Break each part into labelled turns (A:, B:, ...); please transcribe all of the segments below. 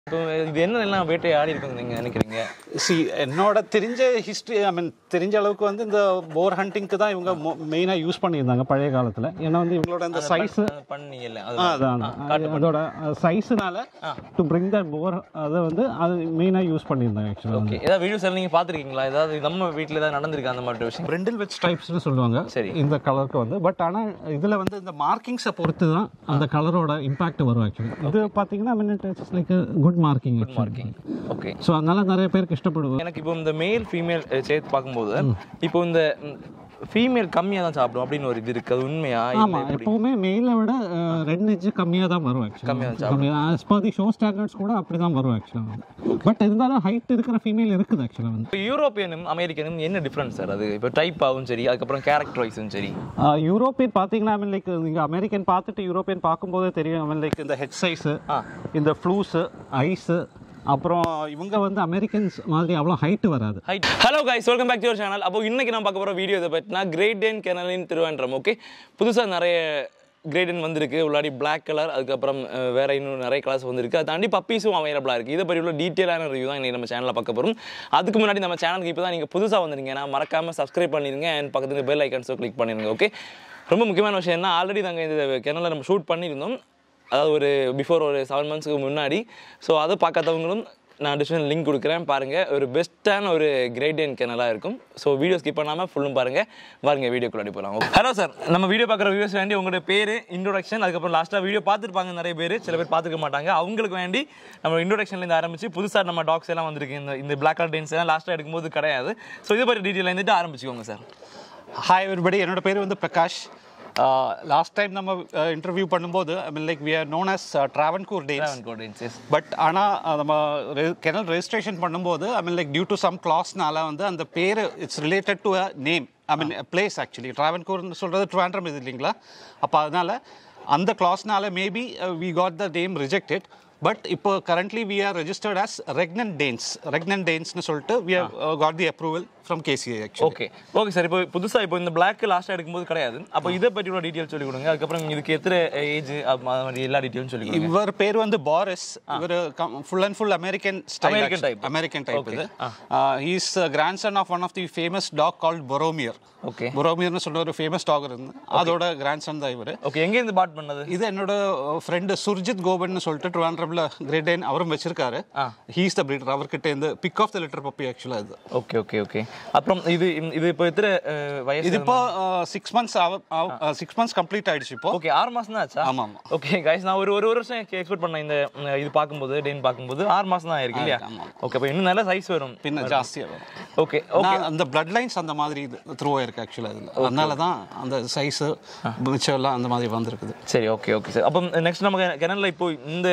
A: இப்போ இது என்னெல்லாம் வேட்டை ஆடி இருக்குன்னு நீங்க நினைக்கிறீங்க
B: சி என்னோட தெரிஞ்ச ஹிஸ்ட்ரி ஐ மீன் தெரிஞ்ச அளவுக்கு வந்து இந்த போர் ஹண்டிங்க்கு தான் இவங்க மெயினாக யூஸ் பண்ணியிருந்தாங்க பழைய காலத்தில் ஏன்னா வந்து இவங்களோட அந்த சைஸ்
A: அது பண்ணி இல்லை அது
B: அதான் அது அதோட சைஸ்னால டு பிரிங் த போர் அதை வந்து அது மெயினாக யூஸ் பண்ணியிருந்தாங்க ஆக்சுவலாக
A: ஓகே ஏதாவது வீடியோஸ் எல்லாம் நீங்க பாத்திருக்கீங்களா ஏதாவது நம்ம வீட்ல ஏதாவது நடந்திருக்கு அந்த மாதிரி விஷயம்
B: பிரெண்டில் வித் ஸ்ட்ரைப்ஸ்னு சொல்லுவாங்க
A: சரி.
B: இந்த கலருக்கு வந்து பட் ஆனால் இதில் வந்து இந்த மார்க்கிங்ஸை பொறுத்து தான் அந்த கலரோட இம்பாக்ட் வரும் ஆக்சுவலி இது பார்த்தீங்கன்னா mean it's like good marking marking
A: okay
B: so அதனால நிறைய பேருக்கு இஷ்டப்படுவோம்
A: எனக்கு இப்போ இந்த மேல் ஃபீமேல் சேர்த்து பார்க்கும்போது இப்போ இந்த ஃபீமேல் கம்மியாக தான் சாப்பிடும் அப்படின்னு ஒரு இது இருக்கு அது உண்மையா இல்ல
B: ஆமாம் எப்பவுமே மெயிலை விட அஹ், ரெண்டு இன்ச்சு கம்மியாக தான் வரும் ஆக்சுவலி கம்மியாக as per the show standards கூட அப்படி தான் வரும் ஆக்சுவலாக பட் இருந்தாலும் ஹைட் இருக்கிற ஃபீமேல் இருக்குது ஆக்சுவலாக வந்து
A: இப்போ யூரோப்பியனும் அமெரிக்கனும் என்ன டிஃப்ரென்ஸ் சார் அது இப்போ டைப் ஆகும் சரி அதுக்கப்புறம் கேரக்டர் வைஸும் சரி
B: யூரோப்பியன் பார்த்தீங்கன்னா ஐ மீன் லைக் நீங்கள் அமெரிக்கன் பார்த்துட்டு யூரோப்பியன் பார்க்கும்போதே தெரியும் ஐ மீன் லைக் இந்த ஹெட் சைஸு
A: ஆ.
B: இந்த ஃப்ளூஸு ஐஸு அப்புறம் இவங்க வந்து அமெரிக்கன்ஸ் மாதிரி அவ்வளோ ஹைட்டு வராது
A: height hello guys welcome back to your channel அப்போ இன்னைக்கு நான் பார்க்க போகிற வீடியோ இதை பற்றினா கிரேட் டேன் கெனலின் திருவேண்டரம் ஓகே புதுசாக நிறைய கிரேடன் வந்திருக்கு உள்ளாடி Black கலர் அதுக்கப்புறம் அஹ், வேற இன்னும் நிறைய கலர்ஸ் வந்திருக்கு அதை தாண்டி பப்பீஸும் அவைலபிளாக இருக்குது இதை பற்றி உள்ள டீட்டெயிலான ரிவ்யூ தான் இன்னைக்கு நம்ம சேனலில் பார்க்க போகிறோம் அதுக்கு முன்னாடி நம்ம சேனலுக்கு இப்போ தான் நீங்கள் புதுசாக வந்திருக்கீங்கன்னா மறக்காமல் சப்ஸ்கிரைப் பண்ணிடுங்க அண்ட் பக்கத்துல பெல் ஐக்கன்ஸோ கிளிக் பண்ணிடுங்க ஓகே ரொம்ப முக்கியமான விஷயம் என்ன ஆல்ரெடி நாங்கள் இந்த கெனலில் நம்ம ஷூட் பண்ணியிருந்தோம் அதாவது ஒரு பிஃபோர் ஒரு செவன் மந்த்ஸ்க்கு முன்னாடி ஸோ அதை பார்க்காதவங்களும் நான் டிஸ்கிரிப்ஷன் லிங்க் கொடுக்குறேன் பாருங்கள் ஒரு பெஸ்ட்டான ஒரு கிரேடியன் கேனலாக இருக்கும் ஸோ வீடியோ ஸ்கிப் பண்ணாமல் ஃபுல்லும் பாருங்கள் பாருங்க வீடியோக்குள்ளாடி போகலாம் ஹலோ சார் நம்ம வீடியோ பார்க்குற வியூஸ் வேண்டி உங்களோட பேர் இன்ட்ரோடக்ஷன் அதுக்கப்புறம் லாஸ்ட்டாக வீடியோ பார்த்துருப்பாங்க நிறைய பேர் சில பேர் பார்த்துக்க மாட்டாங்க அவங்களுக்கு வேண்டி நம்ம இன்ட்ரோடக்ஷன்லேருந்து ஆரம்பிச்சு புதுசாக நம்ம டாக்ஸ் எல்லாம் வந்திருக்கு இந்த இந்த பிளாக் கலர் டென்ஸ் எல்லாம் லாஸ்ட்டாக எடுக்கும்போது கிடையாது ஸோ இதை பற்றி டீட்டெயில் இருந்துட்டு ஆரம்பிச்சுக்கோங்க சார்
B: ஹாய் everybody என்னோட பேர் வந்து பிரகாஷ் லாஸ்ட் டைம் நம்ம இன்டர்வியூ பண்ணும்போது I mean like we are known as Travancore Danes
A: கோடென்சஸ்
B: பட் ஆனால் நம்ம கெனல் ரெஜிஸ்ட்ரேஷன் பண்ணும்போது I mean like due to some கிளாஸ்னால வந்து அந்த பேர் it's related to a name I mean place actually ட்ராவன்கூர்னு சொல்கிறது ட்ராண்ட்ரம் இது இல்லைங்களா அப்போ அதனால அந்த கிளாஸ்னால maybe we got the name rejected but இப்போ currently we are registered as Regnant Danes ரெக்னன் டேன்ஸ்னு சொல்லிட்டு we have got the approval from KCI actually
A: okay okay sir இப்போ புதுசாக இப்போ இந்த பிளாக் லாஸ்ட்டாக எடுக்கும்போது கிடையாது அப்போ இதை பற்றி உள்ள டீட்டெயில் சொல்லி கொடுங்க அதுக்கப்புறம் இதுக்கு எத்தனை ஏஜ் அது மாதிரி எல்லா டீட்டெயிலும் சொல்லி கொடுங்க
B: இவர் பேர் வந்து பாரிஸ் இவர் full and full American style
A: American type.
B: American type இது he's grand son of one of the famous dog called Boromir
A: okay
B: பொரோமியர்னு சொல்ற ஒரு ஃபேமஸ் டாக் இருந்து அதோட கிராண்ட் சன் தான் இவர்
A: ஓகே எங்கேருந்து பாட் பண்ணது
B: இது என்னோட ஃப்ரெண்டு சுர்ஜித் கோபன் சொல்லிட்டு ட்ரிவாண்ட்ரம்ல கிரேட் அவரும் வச்சிருக்காரு ஹீஸ் த பிரீடர் அவர்கிட்ட இந்த pick of the litter puppy ஆக்சுவலாக இது
A: ஓகே ஓகே ஓகே அப்புறம் இது இந்த- இது இப்போ எத்தனை அஹ், வயசு
B: இது இப்போ six months six months complete ஆயிடுச்சு இப்போ
A: ஓகே ஆறு மாசம் தான் ஆச்சா
B: ஆமா, ஆமா.
A: ஓகே கைஸ் நான் ஒரு ஒரு ஒரு வருஷம் எக்ஸ்பெக்ட் பண்ணேன் இந்த உம், இது பார்க்கும்போது டெயின் பார்க்கும்போது ஆறு மாசம் தான் இருக்கு இல்லையா ஓகே அப்போ இன்னும் நல்ல சைஸ் வரும்
B: பின்ன ஜாஸ்தியாக வரும்
A: ஓகே
B: நான் அந்த பிளட் லைன்ஸ் அந்த மாதிரி இது த்ரூ ஆயிருக்கு ஆக்சுவலாக இதில் அதனால தான் அந்த சைஸு மிச்சம் எல்லாம் அந்த மாதிரி வந்திருக்குது
A: சரி ஓகே ஓகே சார் அப்போ நெக்ஸ்ட் நம்ம கிணறுல இப்போ இந்த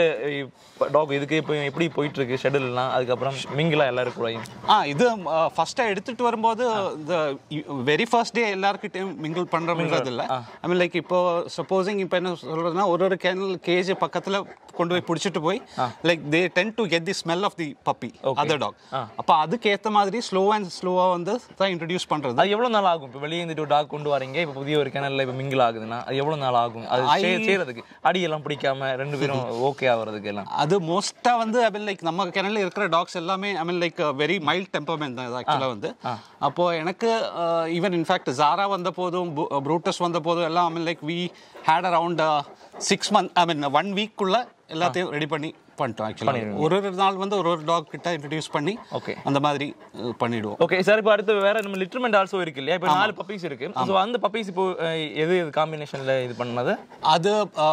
A: டாக் இதுக்கு இப்போ எப்படி போயிட்டு இருக்கு ஷெடியூல்லாம் அதுக்கப்புறம் மிங்கிலா எல்லாரும் கூடயும்
B: ஆ இது ஃபர்ஸ்ட்டாக எடுத்துட்டு வரும்போது இந்த வெரி ஃபர்ஸ்ட் டே எல்லாருக்கிட்டையும் மிங்கிள் பண்ணுறோம்ன்றது இல்லை ஐ மீன் லைக் இப்போ சப்போஸிங் இப்போ என்ன சொல்றதுன்னா ஒரு ஒரு கேனல் கேஜ் பக்கத்தில் கொண்டு போய் பிடிச்சிட்டு போய் like they tend to get the smell of the puppy other dog அப்போ அதுக்கு ஏற்ற மாதிரி ஸ்லோ அண்ட் ஸ்லோவாக வந்து தான் இன்ட்ரடியூஸ் பண்ணுறது
A: அது எவ்வளவு நாள் ஆகும் இப்போ வெளியே இருந்துட்டு ஒரு டாக் கொண்டு வரீங்க இப்போ புதிய ஒரு கிணறுல இப்போ மிங்கிள் ஆகுதுன்னா அது எவ்வளவு நாள் ஆகும் அது சே- செய்யறதுக்கு அடியெல்லாம் பிடிக்காம ரெண்டு பேரும் ஓகே ஆகுறதுக்கு எல்லாம்
B: அது மோஸ்ட்டாக வந்து ஐ மீன் லைக் நம்ம கிணறுல இருக்கிற டாக்ஸ் எல்லாமே I mean like very mild temperament தான் ஆக்சுவலாக வந்து அப்போ எனக்கு ஈவன் இன்ஃபேக்ட் ஜாரா வந்த போதும் ப்ரூட்டஸ் வந்த போதும் எல்லாம் I mean like we had around six month I mean one வீக்குள்ள எல்லாத்தையும் ரெடி பண்ணி பண்ணிட்டோம் ஆக்சுவலாக ஒரு ஒரு நாள் வந்து ஒரு ஒரு டாக் கிட்ட இன்ட்ரடியூஸ் பண்ணி
A: Okay.
B: அந்த மாதிரி அஹ், பண்ணிடுவோம்
A: ஓகே சார் இப்போ அடுத்து வேற நம்ம லிட்டர்மெண்ட் ஆல்சோ இருக்கு இல்லையா இப்போ நாலு பப்பீஸ் இருக்கு ஸோ அந்த பப்பீஸ் இப்போ அஹ், எது காம்பினேஷன்ல இது பண்ணது
B: அது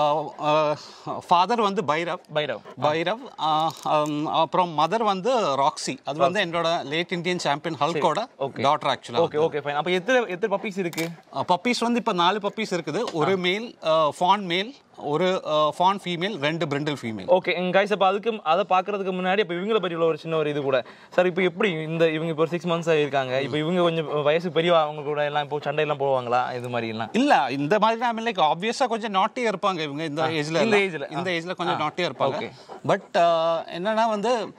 B: ஃபாதர் வந்து பைரவ்
A: பைரவ்
B: பைரவ் ஆஹ், ஹம், அப்புறம் மதர் வந்து ராக்ஸி அது வந்து என்னோட லேட் இந்தியன் சாம்பியன் ஹல்கோட டாட்டர் ஆக்சுவலாக
A: ஓகே ஓகே ஃபைன் அப்போ எத்தனை எத்தனை பப்பீஸ் இருக்கு
B: பப்பீஸ் வந்து இப்போ நாலு பப்பீஸ் இருக்குது ஒரு மேல் ஃபான் மேல் ஒரு ஃபான் ஃபீமேல் ரெண்டு பிரிண்டில் ஃபீமேல்
A: ஓகே கைஸ் அப்போ அதுக்கு அதை பார்க்கறதுக்கு முன்னாடி இப்போ இவங்கள பற்றி உள்ள ஒரு சின்ன ஒரு இது கூட சார் இப்போ எப்படி இந்த இவங்க இப்போ சிக்ஸ் மந்த்ஸ் இருக்காங்க இப்போ இவங்க கொஞ்சம் வயசு பெரிய அவங்க கூட எல்லாம் இப்போ சண்டையெல்லாம் போவாங்களா இது மாதிரி எல்லாம்
B: இல்ல இந்த மாதிரி ஐ மீன் லைக் ஆப்வியஸா கொஞ்சம் நாட்டியா இருப்பாங்க இவங்க இந்த ஏஜ்ல
A: இந்த age ல,
B: இந்த ஏஜ்ல கொஞ்சம் நாட்டியா இருப்பாங்க
A: okay.
B: பட் என்னன்னா வந்து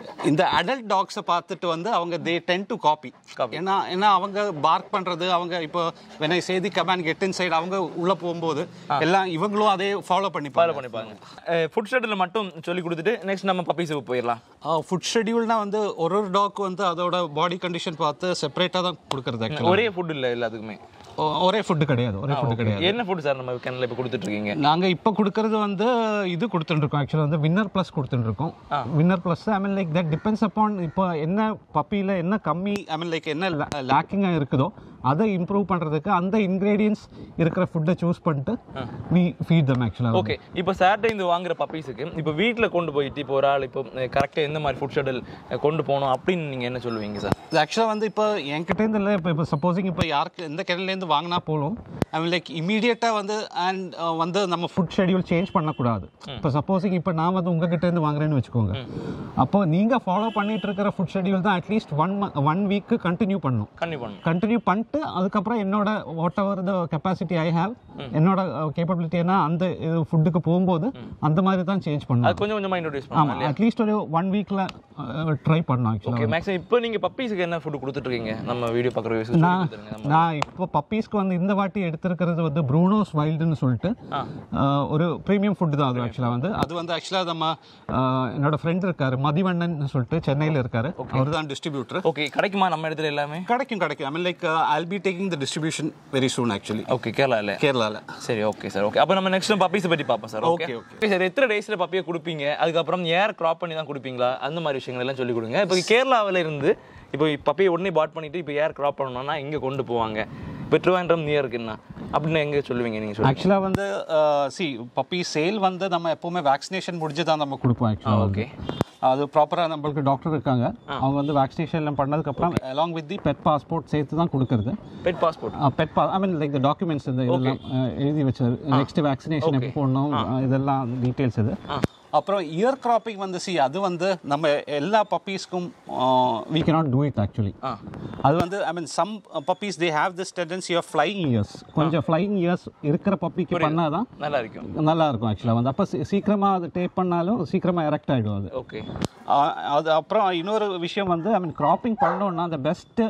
B: இந்த அடல்ட் டாக்ஸை பார்த்துட்டு வந்து அவங்க they tend to copy
A: Copy.
B: ஏன்னா ஏன்னா அவங்க பார்க் பண்றது அவங்க இப்போ வெனை சேதி கமான் கெட் இன் சைடு அவங்க உள்ள போகும்போது எல்லாம் இவங்களும் அதே ஃபாலோ பண்ணி
A: ஃபாலோ பண்ணிப்பாங்க ஃபுட் ஷெட்டில் மட்டும் சொல்லி கொடுத்துட்டு நெக்ஸ்ட் நம்ம பப்பீஸுக்கு போயிடலாம்
B: ஃபுட் ஷெடியூல்னா வந்து ஒரு ஒரு டாக் வந்து அதோட பாடி கண்டிஷன் பார்த்து செப்பரேட்டாக தான் கொடுக்குறது actually.
A: ஒரே ஃபுட் இல்லை எல்லாத்துக்குமே
B: ஒ- ஒரே ஃபுட்டு கிடையாது ஒரே ஃபுட்டு கிடையாது
A: என்ன ஃபுட் சார் நம்ம கிணறுல இப்போ கொடுத்துட்டு இருக்கீங்க
B: நாங்க இப்போ கொடுக்கறது வந்து இது கொடுத்துட்டு ஆக்சுவலாக வந்து வின்னர் ப்ளஸ் கொடுத்துட்டு winner plus I mean like that depends upon இப்போ என்ன பப்பியில் என்ன கம்மி ஐ மீன் லைக் என்ன லேக்கிங்காக இருக்குதோ அதை இம்ப்ரூவ் பண்ணுறதுக்கு அந்த இன்க்ரீடியன்ஸ் இருக்கிற ஃபுட்டை சூஸ் பண்ணிட்டு வி ஃபீட் தம் ஆக்சுவலாக
A: ஓகே இப்போ சாட்டர்டே இந்த வாங்குற பப்பீஸுக்கு இப்போ வீட்டில் கொண்டு போயிட்டு இப்போ ஒரு ஆள் இப்போ கரெக்டாக எந்த மாதிரி ஃபுட் ஷெடியூல் கொண்டு போகணும் அப்படின்னு நீங்கள் என்ன சொல்லுவீங்க சார்
B: ஆக்சுவலாக வந்து இப்போ என்கிட்டேருந்து இல்லை இப்போ இப்போ சப்போஸிங் இப்போ யாருக்கு எந்த கிணறுலேருந்து வாங்கினா போலும் ஐ மீன் லைக் இமீடியட்டாக வந்து அண்ட் வந்து நம்ம ஃபுட் ஷெடியூல் சேஞ்ச் பண்ணக்கூடாது இப்போ சப்போஸிங் இப்போ நான் வந்து உங்ககிட்டேருந்து வாங்குறேன்னு வச்சுக்கோங்க அப்போ நீங்கள் ஃபாலோ பண்ணிட்டு இருக்கிற ஃபுட் ஷெடியூல் தான் at least one one week continue பண்ணணும்
A: கண்டிப்பாக பண்ணணும்
B: கண்டினியூ பண்ணிட்டு அதுக்கப்புறம் என்னோட whatever the capacity I have என்னோட கேப்பபிலிட்டி என்ன அந்த ஃபுட்டுக்கு போகும்போது அந்த மாதிரி தான் சேஞ்ச் பண்ணணும்
A: அது கொஞ்சம் கொஞ்சமாக இன்ட்ரோடியூஸ் பண்ணலாம்
B: ஆமாம் அட்லீஸ்ட் ஒரு ஒன் வீக்கில் ட்ரை பண்ணணும் ஆக்சுவலாக
A: ஓகே மேக்ஸிமம் இப்போ நீங்கள் பப்பீஸுக்கு என்ன ஃபுட் கொடுத்துட்ருக்கீங்க நம்ம வீடியோ பார்க்குற யூஸ்
B: நான் நான் இப்போ பப்பீஸ்க்கு வந்து இந்த வாட்டி எடுத்திருக்கிறது வந்து ப்ரூனோஸ் வைல்டுன்னு சொல்லிட்டு ஆஹ், ஒரு ப்ரீமியம் ஃபுட் தான் அது ஆக்சுவலாக வந்து அது வந்து ஆக்சுவலாக நம்ம ஆஹ், என்னோட ஃப்ரெண்ட் இருக்காரு மதிவண்ணன் சொல்லிட்டு சென்னையில் இருக்காரு அவர் தான் டிஸ்ட்ரிபியூட்டர்
A: ஓகே கிடைக்குமா நம்ம இடத்துல எல்லாமே
B: கிடைக்கும் கிடைக்கும் I mean like I'll be taking the distribution very soon actually
A: okay கேரளாவில்
B: கேரளாவில்
A: சரி ஓகே சார் ஓகே அப்போ நம்ம நெக்ஸ்ட் பப்பீஸ் பற்றி பார்ப்போம் sir okay
B: Okay,
A: okay sir எத்தனை டேஸில் பப்பியை கொடுப்பீங்க அதுக்கப்புறம் ஏர் கிராப் பண்ணி தான் கொடுப்பீங்களா அந்த மாதிரி விஷயங்கள் எல்லாம் சொல்லி கொடுங்க இப்போ கேரளாவில் இருந்து இப்போ பப்பியை உடனே பாட் பண்ணிட்டு இப்போ ஏர் கிராப் பண்ணணும்னா இங்கே கொண்டு போவாங்க இப்போ ட்ரிவாண்ட்ரம் நியர் இருக்குன்னா அப்படின்னு எங்கே சொல்லுவீங்க நீங்கள் சொல்லுங்க
B: ஆக்சுவலாக வந்து சி பப்பி சேல் வந்து நம்ம எப்பவுமே வேக்சினேஷன் முடிஞ்சு தான் நம்ம கொடுப்போம் ஆக்சுவலாக
A: ஓகே
B: அது ப்ராப்பராக நம்மளுக்கு டாக்டர் இருக்காங்க அவங்க வந்து வேக்சினேஷன் பண்ணதுக்கப்புறம் along with the pet passport சேர்த்து தான் கொடுக்கறது
A: பெட் பாஸ்போர்ட்
B: பெட் பா ஐ மீன் லைக் டாக்குமெண்ட்ஸ் இந்த இதெல்லாம் அஹ், எழுதி வச்சது நெக்ஸ்ட் வேக்சினேஷன் எப்போ போடணும் அஹ், இதெல்லாம் டீட்டெயில்ஸ் இது அப்புறம் இயர் கிராப்பிங் வந்து சி அது வந்து நம்ம எல்லா பப்பீஸ்க்கும் we cannot do it actually
A: ஆ
B: அது வந்து I mean some puppies they have this tendency of flying ears கொஞ்சம் ஃப்ளைங் இயர்ஸ் இருக்கிற பப்பிக்கு பண்ணாதான்
A: நல்லா இருக்கும்
B: நல்லா இருக்கும் ஆக்சுவலாக வந்து அப்போ சீக்கிரமாக அது டேப் பண்ணாலும் சீக்கிரமாக எரெக்ட் ஆகிடும் அது
A: ஓகே
B: ஆ- அது அப்புறம் இன்னொரு விஷயம் வந்து ஐ மீன் கிராப்பிங் பண்ணோன்னா அந்த பெஸ்ட்டு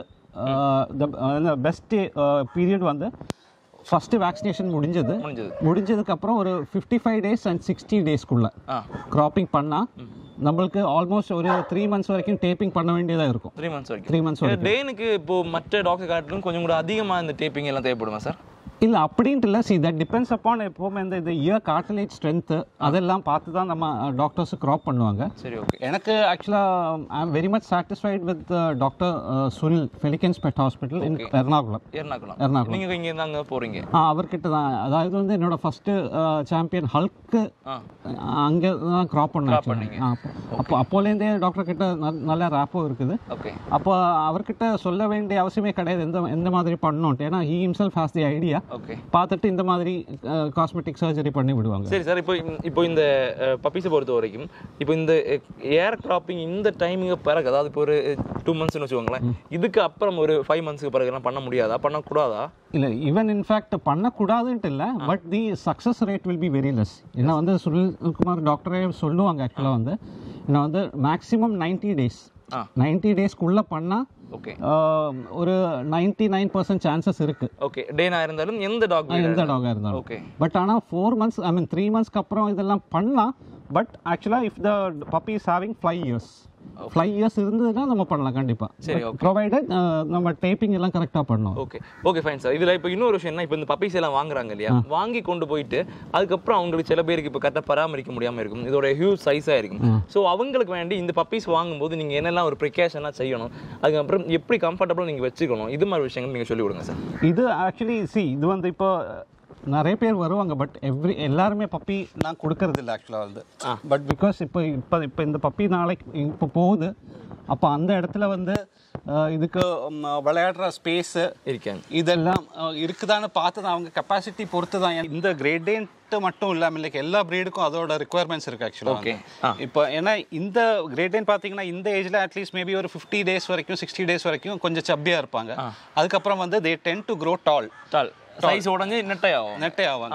B: பெஸ்ட்டு பீரியட் வந்து ஃபஸ்ட்டு வேக்சினேஷன் முடிஞ்சது
A: முடிஞ்சது
B: முடிஞ்சதுக்கப்புறம் ஒரு fifty five days and sixty டேஸ்க்குள்ள
A: ஆ
B: கிராப்பிங் பண்ணால் நம்மளுக்கு ஆல்மோஸ்ட் ஒரு த்ரீ மந்த்ஸ் வரைக்கும் டேப்பிங் பண்ண வேண்டியதாக இருக்கும்
A: த்ரீ மந்த்ஸ் வரைக்கும்
B: த்ரீ மந்த்ஸ் வரைக்கும்
A: டேனுக்கு இப்போ மற்ற டாக்டர் காட்டிலும் கொஞ்சம் கூட அதிகமாக இந்த டேப்பிங் எல்லாம் தேவைப்படுமா சார்
B: இல்லை அப்படின்ட்டு இல்லை சி தட் டிபெண்ட்ஸ் அப்பான் எப்போவுமே இந்த இந்த இயர் கார்டிலேஜ் ஸ்ட்ரென்த்து அதெல்லாம் பார்த்து தான் நம்ம டாக்டர்ஸ் க்ராப் பண்ணுவாங்க
A: சரி ஓகே
B: எனக்கு ஆக்சுவலாக I am very much satisfied with doctor Sunil Pelicans pet hospital in Ernakulam
A: Ernakulam
B: Ernakulam
A: நீங்கள் இங்கே இருந்து அங்கே போகிறீங்க
B: ஆ அவர்கிட்ட தான் அதாவது வந்து என்னோட ஃபஸ்ட்டு சாம்பியன் ஹல்க்கு
A: ஆ
B: அங்கே தான் க்ராப் பண்ணேன் அப்போ அப்போலேருந்தே டாக்டர் கிட்ட நல்- நல்ல ரேப்போ இருக்குது
A: ஓகே
B: அப்போ அவர்கிட்ட சொல்ல வேண்டிய அவசியமே கிடையாது எந்த எந்த மாதிரி பண்ணணும்ட்டு ஏன்னா he himself has the idea
A: okay
B: பார்த்துட்டு இந்த மாதிரி காஸ்மெட்டிக் சர்ஜரி பண்ணி விடுவாங்க
A: சரி சார் இப்போ இந்த- இப்போ இந்த பப்பீஸை பொறுத்த வரைக்கும் இப்போ இந்த ஏர் கிராப்பிங் இந்த டைமிங்க பிறகு அதாவது இப்போ ஒரு டூ மந்த்ஸ்னு வச்சுக்கோங்களேன் இதுக்கு அப்புறம் ஒரு ஃபைவ் மந்த்ஸ்க்கு பிறகு எல்லாம் பண்ண முடியாதா பண்ணக்கூடாதா
B: இல்லை ஈவன் இன்ஃபேக்ட் பண்ணக்கூடாதுன்ட்டு இல்லை but the success rate will be very less ஏன்னா வந்து சுனில்குமார் டாக்டரே சொல்லுவாங்க ஆக்சுவலாக வந்து ஏன்னா வந்து மேக்ஸிமம் நைன்டி டேஸ்
A: ஆ.
B: நைன்டி டேஸ்க்குள்ளே பண்ணால்
A: ஓகே
B: ஒரு நைன்டி நைன் பர்சன்ட் சான்சஸ் இருக்கு
A: ஓகே டேனா இருந்தாலும் எந்த டாக்
B: எந்த டாகாக இருந்தாலும்
A: ஓகே
B: பட் ஆனால் four months I mean three மந்த்ஸ்க்கு அப்புறம் இதெல்லாம் பண்ணலாம் பட் ஆக்சுவலாக if the puppy is having five years five years இருந்ததுன்னா நம்ம பண்ணலாம் கண்டிப்பாக
A: சரி,
B: ப்ரொவைடட் நம்ம டேப்பிங் எல்லாம் கரெக்டாக பண்ணோம்
A: ஓகே ஓகே ஃபைன் சார் இதில் இப்போ இன்னொரு விஷயம் என்ன இப்போ இந்த பப்பீஸ் எல்லாம் வாங்குறாங்க இல்லையா வாங்கி கொண்டு போயிட்டு அதுக்கப்புறம் அவங்களுக்கு சில பேருக்கு இப்போ கரெக்டாக பராமரிக்க முடியாமல் இருக்கும் இதோட ஹியூஜ் சைஸாக இருக்கும் ஸோ அவங்களுக்கு வேண்டி இந்த பப்பீஸ் வாங்கும்போது நீங்கள் என்னெல்லாம் ஒரு ப்ரிகாஷனாக செய்யணும் அதுக்கப்புறம் எப்படி கம்ஃபர்டபுளாக நீங்கள் வச்சுக்கணும் இது மாதிரி விஷயங்கள் நீங்கள் சொல்லி கொடுங்க சார்
B: இது ஆக்சுவலி சி இது வந்து இப்போ நிறைய பேர் வருவாங்க பட் எவ்ரி எல்லாருமே பப்பி நான் கொடுக்கறது இல்லை ஆக்சுவலாக வந்து பட் பிகாஸ் இப்போ இப்போ இப்போ இந்த பப்பி நாளைக்கு இப்போ போகுது அப்போ அந்த இடத்துல வந்து அஹ், இதுக்கு ம், விளையாடுற ஸ்பேஸு
A: இருக்கேன்
B: இதெல்லாம் அஹ், இருக்குதான்னு பார்த்து தான் அவங்க கெப்பாசிட்டி பொறுத்து தான் இந்த கிரேடேன்ட்டு மட்டும் இல்லாமல் லைக் எல்லா ப்ரீடுக்கும் அதோட ரெக்குவயர்மெண்ட்ஸ் இருக்கு ஆக்சுவலாக
A: Okay.
B: இப்போ ஏன்னா இந்த கிரேடேன் பார்த்தீங்கன்னா இந்த ஏஜ்ல அட்லீஸ்ட் மேபி ஒரு ஃபிஃப்டி டேஸ் வரைக்கும் சிக்ஸ்டி டேஸ் வரைக்கும் கொஞ்சம் சப்பியா இருப்பாங்க அதுக்கப்புறம் வந்து they tend to grow tall
A: tall size உடஞ்சி நெட்டை ஆகும்
B: நெட்டே ஆவாங்க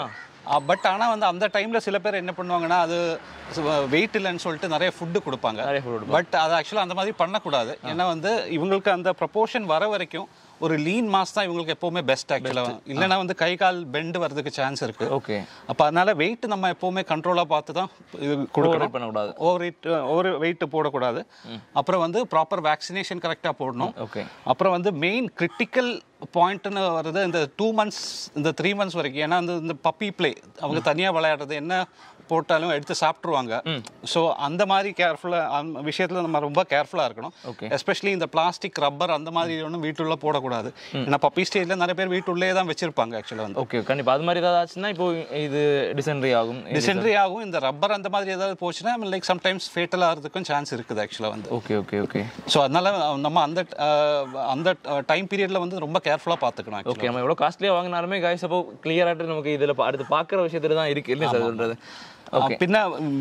B: பட் ஆனால் வந்து அந்த டைமில் சில பேர் என்ன பண்ணுவாங்கன்னா அது வெயிட் இல்லைன்னு சொல்லிட்டு நிறைய ஃபுட்டு கொடுப்பாங்க
A: நிறைய food
B: பட் அது ஆக்சுவலாக அந்த மாதிரி பண்ணக்கூடாது ஏன்னா வந்து இவங்களுக்கு அந்த ப்ரொபோர்ஷன் வர வரைக்கும் ஒரு லீன் மாஸ் தான் இவங்களுக்கு எப்போவுமே பெஸ்ட் ஆக்சுவலாக இல்லைன்னா வந்து கை கால் பெண்டு வரதுக்கு சான்ஸ் இருக்கு
A: ஓகே
B: அப்போ அதனால வெயிட் நம்ம எப்போவுமே கண்ட்ரோலாக பார்த்து தான் இது
A: ஓவர்
B: கொடுக்கணும்
A: பண்ணக்கூடாது
B: ஓவர் வெயிட் ஓவர் வெயிட் போடக்கூடாது அப்புறம் வந்து ப்ராப்பர் வேக்சினேஷன் கரெக்டாக போடணும்
A: ஓகே
B: அப்புறம் வந்து மெயின் கிரிட்டிக்கல் பாயிண்ட்னு வருது இந்த டூ மந்த்ஸ் இந்த த்ரீ மந்த்ஸ் வரைக்கும் ஏன்னா வந்து இந்த பப்பி ப்ளே அவங்க தனியாக விளையாடுறது என்ன போட்டாலும் எடுத்து சாப்பிட்ருவாங்க ஸோ அந்த மாதிரி கேர்ஃபுல்லாக விஷயத்தில் நம்ம ரொம்ப கேர்ஃபுல்லாக இருக்கணும்
A: Okay.
B: எஸ்பெஷலி இந்த பிளாஸ்டிக் ரப்பர் அந்த மாதிரி ஒன்றும் வீட்டுள்ள போடக்கூடாது ஏன்னா பப்பி ஸ்டேஜில் நிறைய பேர் வீட்டுள்ளே தான் வச்சிருப்பாங்க ஆக்சுவலாக வந்து
A: ஓகே கண்டிப்பா அது மாதிரி ஏதாவது ஆச்சுன்னா இப்போ இது டிசென்ட்ரி ஆகும்
B: டிசென்ட்ரி ஆகும் இந்த ரப்பர் அந்த மாதிரி ஏதாவது போச்சுன்னா லைக் சம்டைம்ஸ் ஃபேட்டல் ஆகிறதுக்கும் சான்ஸ் இருக்குது ஆக்சுவலாக வந்து
A: ஓகே ஓகே ஓகே
B: ஸோ அதனால நம்ம அந்த அஹ், அந்த டைம் பீரியட்ல வந்து ரொம்ப கேர்ஃபுல்லாக பார்த்துக்கணும் actually.
A: ஓகே நம்ம எவ்வளோ காஸ்ட்லியாக வாங்கினாலுமே காய்ஸ் அப்போ கிளியராகிட்டு நமக்கு இதில் அடுத்து பார்க்குற விஷயத்துல தான் இருக்கு இல்லையா சார் சொல்றது ஓகே
B: பின்ன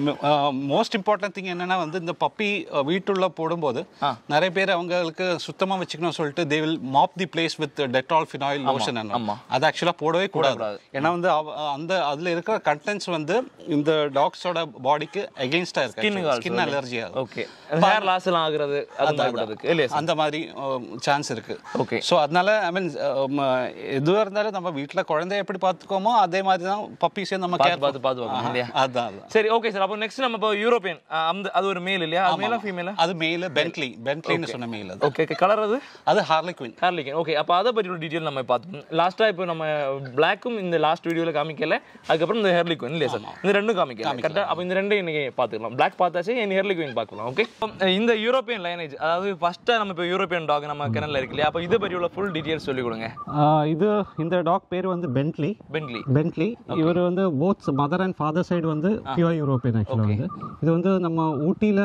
B: மோஸ்ட் இம்பார்ட்டன்ட் திங் என்னன்னா வந்து இந்த பப்பி வீட்டுள்ள போடும்போது
A: ஆ.
B: நிறைய பேர் அவங்களுக்கு சுத்தமா வச்சுக்கணும் சொல்லிட்டு they will mop the place with Dettol phenyl lotion
A: ஆமா.
B: அது ஆக்சுவலா போடவே கூடாது
A: கூடாது.
B: ஏன்னா வந்து அவ- அந்த அதுல இருக்கிற கண்டென்ட்ஸ் வந்து இந்த டாக்ஸோட பாடிக்கு அகெயின்ஸ்டா
A: Skin
B: இருக்கு ஸ்கின் அலர்ஜி ஆகும்
A: ஓகே ஹேர் லாஸ் எல்லாம் ஆகுறது அது மாதிரி கூடாதுக்கு இல்லையா சார்
B: அந்த மாதிரி சான்ஸ் இருக்கு
A: ஓகே
B: ஸோ அதனால ஐ மீன் எதுவாக இருந்தாலும் நம்ம வீட்டில் குழந்தைய எப்படி பார்த்துக்கோமோ அதே மாதிரி தான் பப்பீஸையும் நம்ம
A: பார்த்து
B: கேர்
A: பார்த்து பார்த்து பார்க்கணும் இல்லையா
B: அதான் அதான்
A: சரி ஓகே சார் அப்போ நெக்ஸ்ட் நம்ம இப்போ யூரோப்பியன் அந்த அது ஒரு மேல் இல்லையா அது மேலா ஃபீமேலா
B: அது மெயில் பென்ட்லி பென்ட்லின்னு சொன்ன மெயில் அது
A: ஓகே ஓகே கலர் அது
B: அது ஹார்லி குயின்
A: ஹார்லிகன் ஓகே அப்போ அதை பற்றி ஒரு டீட்டெயில் நம்ம பார்த்தோம் லாஸ்ட்டாக இப்போ நம்ம பிளாக்கும் இந்த லாஸ்ட் வீடியோவில் காமிக்கல அதுக்கப்புறம் இந்த ஹெர்லிக்வின் இல்லையா சார் இந்த ரெண்டும் காமிக்கல கரெக்டாக அப்போ இந்த ரெண்டும் இன்னைக்கு பார்த்துக்கலாம் பிளாக் பார்த்தாச்சு இந்த ஹெர்லிக்வின் பார்க்கலாம் ஓகே இந்த யூரோப்பியன் லைனேஜ் அதாவது ஃபஸ்ட்டாக நம்ம இப்போ யூரோப்பியன் டாக் நம்ம கிணல்ல இருக்கு இல்லையா அப்போ இதை பற்றி உள்ள ஃபுல் டீட்டெயில்ஸ் சொல்லிக் கொடுங்க
C: இது இந்த டாக் பேர் வந்து பென்ட்லி
A: பென்ட்லி
C: பென்ட்லி இவர் வந்து both mother and father side வந்து பியூர் யூரோப்பியன் ஆக்சுவலாக வந்து இது வந்து நம்ம ஊட்டியில்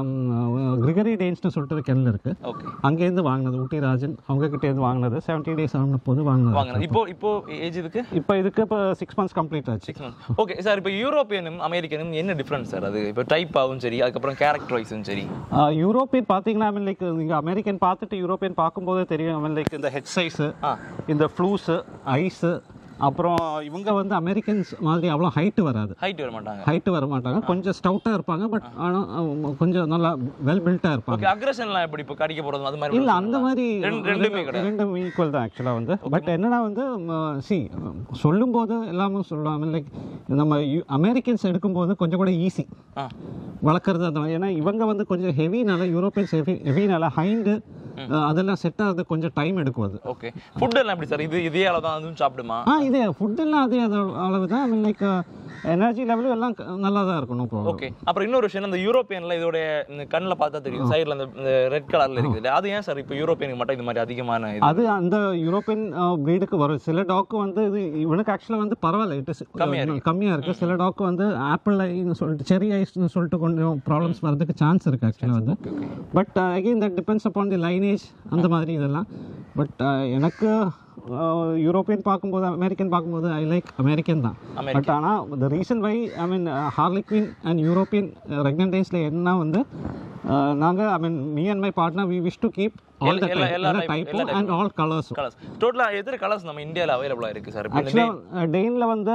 C: கிரிகரி டேன்ஸ்னு சொல்லிட்டு ஒரு கிணல் இருக்கு
A: ஓகே
C: அங்கேருந்து வாங்கினது ஊட்டி ராஜன் அவங்க கிட்ட இருந்து வாங்கினது செவன்டி டேஸ் ஆன போது வாங்கினது
A: வாங்க இப்போ இப்போ ஏஜ் இதுக்கு
C: இப்போ இதுக்கு இப்போ சிக்ஸ் மந்த்ஸ் கம்ப்ளீட் ஆச்சு
A: ஓகே சார் இப்போ யூரோப்பியனும் அமெரிக்கனும் என்ன டிஃப்ரென்ஸ் சார் அது இப்போ டைப் ஆகும் சரி அதுக்கப்புறம் கேரக்டர் வைஸும் சரி
C: யூரோப்பியன் பார்த்தீங்கன்னா ஐ மீன் லைக் நீங்கள் அமெரிக்கன் பார்த்துட்டு யூரோப்பியன் பார்க்கும்போதே தெரியும் ஐ மீன் லைக் இந்த ஹெட் சைஸு
A: ஆ
C: இந்த ஃப்ளூஸு ஐஸு அப்புறம் இவங்க வந்து அமெரிக்கன்ஸ் மாதிரி அவ்வளோ ஹைட்டு வராது
A: ஹைட் வர மாட்டாங்க
C: ஹைட்டு வர மாட்டாங்க கொஞ்சம் ஸ்டவுட்டாக இருப்பாங்க பட் ஆனால் கொஞ்சம் நல்லா வெல் பில்ட்டாக இருப்பாங்க
A: ஓகே அக்ரஷன்லாம் எப்படி இப்போ கடிக்க போகிறது அது மாதிரி
C: இல்லை அந்த மாதிரி
A: ரெண்டு- ரெண்டுமே கிடையாது.
C: ரெண்டும் ஈக்குவல் தான் ஆக்சுவலாக வந்து பட் என்னன்னா வந்து சி சொல்லும்போது எல்லாமே சொல்லலாம் லைக் நம்ம அமெரிக்கன்ஸ் எடுக்கும்போது கொஞ்சம் கூட ஈஸி
A: ஆ
C: வளர்க்குறது அந்த மாதிரி ஏன்னா இவங்க வந்து கொஞ்சம் ஹெவினால யூரோப்பியன்ஸ் ஹெவி ஹெவினால ஹைண்டு அதெல்லாம் செட் ஆகிறது கொஞ்சம் டைம் எடுக்கும் அது
A: ஓகே ஃபுட் எல்லாம் எப்படி சார் இது இதே அளவு தான் அதுவும் சாப்பிடுமா
C: ஆ இதே ஃபுட்டெல்லாம் அதே அது அளவு தான் ஐ மீன் லைக் எனர்ஜி லெவலும் எல்லாம் க- நல்லா தான் இருக்கும் no problem.
A: ஓகே அப்புறம் இன்னொரு விஷயம் இந்த யூரோப்பியன்ல இதோட இந்த கண்ணில் பார்த்தா தெரியும் சைடுல அந்த ரெட் கலர்ல இருக்குது இல்லையா? அது ஏன் சார் இப்போ யூரோப்பியனுக்கு மட்டும் இது மாதிரி அதிகமான இது
C: அது அந்த யூரோப்பியன் ப்ரீடுக்கு வரும் சில டாக்கு வந்து இது இவனுக்கு ஆக்சுவலாக வந்து பரவாயில்ல இட் இஸ் கம்மியாக இருக்குது சில டாக்கு வந்து ஆப்பிள் ஐன்னு சொல்லிட்டு செரி ஐஸ்னு சொல்லிட்டு கொஞ்சம் ப்ராப்ளம்ஸ் வரதுக்கு சான்ஸ் இருக்குது ஆக்சுவலாக வந்து but again that depends upon the lineage அந்த மாதிரி இதெல்லாம் பட் எனக்கு யூரோப்பியன் பார்க்கும்போது அமெரிக்கன் பார்க்கும்போது ஐ லைக் அமெரிக்கன் தான் பட் ஆனால் the reason why I mean harlequin and European Regnant டேஸில் என்ன வந்து நாங்கள் I mean me and my partner we wish to keep all the
A: எல்லா- எல்லா type-
C: டைப்பும் அண்ட் ஆல் கலர்ஸும்
A: கலர்ஸ் டோட்டலாக எத்தனை கலர்ஸ் நம்ம இந்தியாவில் அவைலபிளாக இருக்கு சார் இப்போ
C: ஆக்சுவலாக டெயினில் வந்து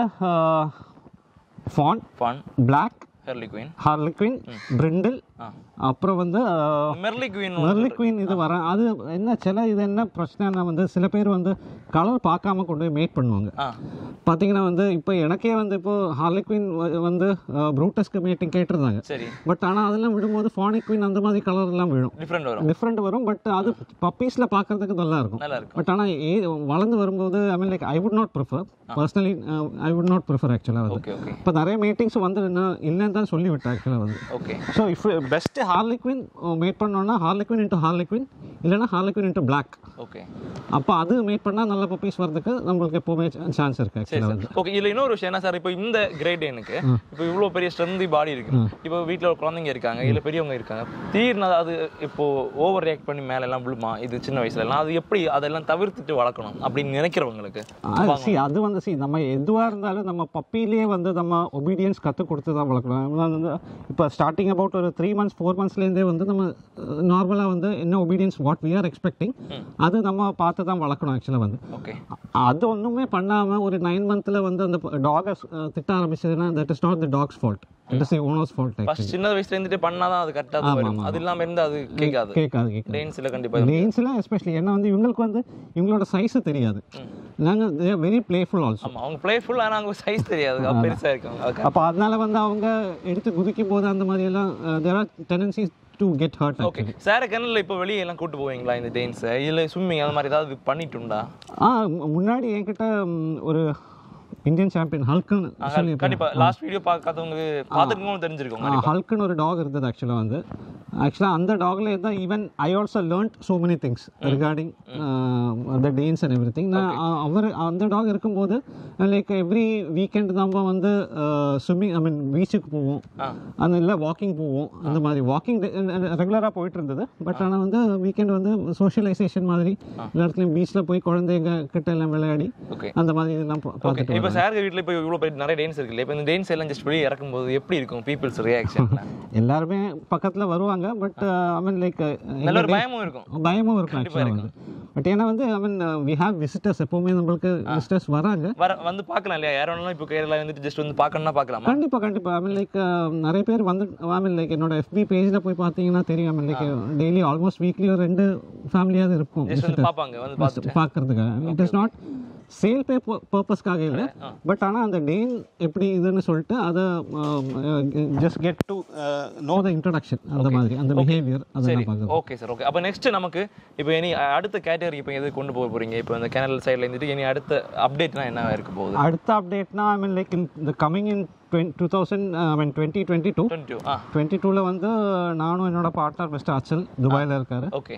C: fawn
A: fawn
C: black
A: harlequin
C: harlequin brindle
A: ஆ
C: அப்புறம் வந்து
A: மெர்லி குயின்
C: மெர்லி குயின் இது வர அது என்ன சில இது என்ன பிரச்சனைனா வந்து சில பேர் வந்து கலர் பார்க்காம கொண்டு போய் மேட் பண்ணுவாங்க
A: ஆ
C: பார்த்தீங்கன்னா வந்து இப்போ எனக்கே வந்து இப்போ ஹார்லிக்வின் வந்து ப்ரூட்டஸ்க்கு மேட்டிங் கேட்டிருந்தாங்க
A: சரி
C: பட் ஆனால் அதெல்லாம் விடும்போது ஃபானிக் குயின் அந்த மாதிரி கலர் எல்லாம் விழும்
A: டிஃப்ரெண்ட் வரும்
C: டிஃப்ரெண்ட் வரும் பட் அது பப்பீஸில் பார்க்கறதுக்கு நல்லா இருக்கும்
A: நல்லா இருக்கும்
C: பட் ஆனால் ஏ வளர்ந்து வரும்போது I mean like I would not prefer personally I would not prefer ஆக்சுவலாக வந்து
A: ஓகே ஓகே
C: இப்போ நிறைய மீட்டிங்ஸ் வந்து என்ன இல்லைன்னு தான் சொல்லிவிட்டேன் ஆக்சுவலாக வந்து
A: okay
C: so if best harlequin mate பண்ணோன்னா ஹார்லிக்வின் இன்ட்டு ஹார்லிக்வின் இல்லைன்னா ஹார்லிக்வின் இன்ட்டு பிளாக்
A: ஓகே
C: அப்போ அது மேட் பண்ணால் நல்ல பப்பீஸ் வரதுக்கு நம்மளுக்கு எப்போவுமே சான்ஸ் இருக்குது
A: சரி
C: ஆக்சுவலாக வந்து
A: சார் ஓகே இதில் இன்னொரு விஷயம் என்ன சார் இப்போ இந்த கிரேட் எனக்கு இப்போ இவ்வளோ பெரிய ஸ்ட்ரென்தி பாடி இருக்கு இப்போ வீட்டில் குழந்தைங்க இருக்காங்க இல்லை பெரியவங்க இருக்காங்க தீர்னா அது இப்போ ஓவர் ரியாக்ட் பண்ணி மேல எல்லாம் விழுமா இது சின்ன வயசுல எல்லாம் அது எப்படி அதெல்லாம் தவிர்த்துட்டு வளர்க்கணும் அப்படின்னு நினைக்கிறவங்களுக்கு
C: சி அது வந்து சி நம்ம எதுவாக இருந்தாலும் நம்ம பப்பிலேயே வந்து நம்ம ஒபீடியன்ஸ் கற்றுக் கொடுத்து தான் வளர்க்கணும் இப்போ ஸ்டார்டிங் அபவுட் ஒரு த்ரீ மந்த்ஸ் ஃபோர் மந்த்ஸ்லேருந்தே வந்து நம்ம நார்மலாக வந்து என்ன obedience what we are expecting அது நம்ம பார்த்து தான் வளர்க்கணும் ஆக்சுவலாக வந்து
A: ஓகே
C: அது ஒன்றுமே பண்ணாமல் ஒரு நைன் மந்த்தில் வந்து அந்த டாகை திட்ட ஆரம்பிச்சதுன்னா that is not the dog's fault it is owner's fault
A: first சின்ன வயசுல இருந்துட்டு பண்ணாதான் அது கரெக்டாக வரும் அது இல்லாம இருந்தா அது கேட்காது
C: கேட்காது கேட்காது
A: டெயின்ஸ்ல கண்டிப்பா
C: லேன்ஸ்லாம் எஸ்பெஷலி ஏன்னா வந்து இவங்களுக்கு வந்து இவங்களோட சைஸு தெரியாது நாங்கள் வெரி பிளேஃபுல் ஆல்சோ
A: ஆமா அவங்க பிளேஃபுல் ஆனா அவங்க சைஸ் தெரியாது அது பெருசா இருக்கும் அது
C: அப்போ அதனால வந்து அவங்க எடுத்து குதிக்கும் போது அந்த மாதிரி எல்லாம் there are tendencies to get hurt
A: okay சார கிணல்ல இப்போ வெளியே எல்லாம் கூட்டு போவீங்களா இந்த டெயின்ஸ் இல்ல ஸ்விம்மிங் அந்த மாதிரி ஏதாவது பண்ணிட்டுண்டா
C: ஆ மு- முன்னாடி என்கிட்ட ம், ஒரு இந்தியன் சாம்பியன் ஹல்க்குன்னு சொல்லி
A: கண்டிப்பா லாஸ்ட் வீடியோ பார்க்காதவங்க பார்த்துருக்கவங்க தெரிஞ்சிருக்கும்
C: ஹல்க்குன்னு ஒரு டாக் இருந்தது ஆக்சுவலாக வந்து ஆக்சுவலாக அந்த டாக்ல தான் even I also learnt so many things regarding the Danes and everything நான் அ- அவர் அந்த டாக் இருக்கும்போது லைக் எவ்ரி வீக்கெண்ட் நம்ம வந்து ஸ்விம்மிங் ஐ மீன் பீச்சுக்கு போவோம் அந்த இல்லை வாக்கிங் போவோம் அந்த மாதிரி வாக்கிங் ரெகுலராக போயிட்டு இருந்தது பட் ஆனால் வந்து வீக்கெண்ட் வந்து சோஷியலைசேஷன் மாதிரி எல்லா இடத்துலையும் பீச்சில் போய் குழந்தைங்க கிட்ட எல்லாம் விளையாடி
A: ஓகே
C: அந்த மாதிரி இதெல்லாம் பா-
A: ஓகே
C: பார்த்துட்டு
A: இப்போ சார் வீட்ல இப்போ இவ்வளோ பேர் நிறைய டெயின்ஸ் இருக்குல்ல இப்போ இந்த டெயின்ஸ் எல்லாம் ஜஸ்ட் வெளியே இறக்கும்போது எப்படி இருக்கும் பீப்புள்ஸ் ரியாக்ஷன்
C: எல்லாருமே பக்கத்தில் வருவாங்க பட் ஐ மீன் லைக்
A: நல்ல ஒரு பயமும் இருக்கும்
C: பயமும் இருக்கும் ஆக்சுவலாக வந்து பட் ஏன்னா வந்து I mean we have visitors எப்போவுமே நம்மளுக்கு விசிட்டர்ஸ் வராங்க
A: வர வந்து பார்க்கலாம் இல்லையா யாரும் வேணாலும் இப்போ கேரளா வந்துட்டு ஜஸ்ட் வந்து பார்க்கணும்னா பார்க்கலாமா
C: கண்டிப்பா கண்டிப்பா ஐ மீன் லைக் நிறைய பேர் வந்து ஐ மீன் லைக் என்னோட எஃபி பேஜில் போய் பார்த்தீங்கன்னா தெரியும் I mean like daily almost weekly ஒரு ரெண்டு ஃபேமிலியாவது இருக்கும்
A: ஜஸ்ட் வந்து பார்ப்பாங்க வந்து பார்த்துட்டு
C: பார்க்கறதுக்காக இட் இஸ் நாட் சேல் பே பர்பஸ்க்காக இல்லை பட் ஆனால் அந்த டேன் எப்படி இதுன்னு சொல்லிட்டு அதை just get to know the introduction அந்த மாதிரி அந்த பிஹேவியர் அதெல்லாம் பார்க்குறது
A: ஓகே சார் ஓகே அப்போ நெக்ஸ்ட் நமக்கு இப்போ இனி அடுத்த கேட்டகரி இப்போ எது கொண்டு போக போறீங்க இப்போ இந்த கேனல் சைடில் இருந்துட்டு இனி அடுத்த அப்டேட்னா என்ன இருக்க போகுது
C: அடுத்த அப்டேட்னா I mean like in the coming in two thousand I mean twenty twenty two
A: twenty ah
C: twenty டூவில் வந்து நானும் என்னோட பார்ட்னர் மிஸ்டர் அச்சல் துபாயில் இருக்காரு
A: ஓகே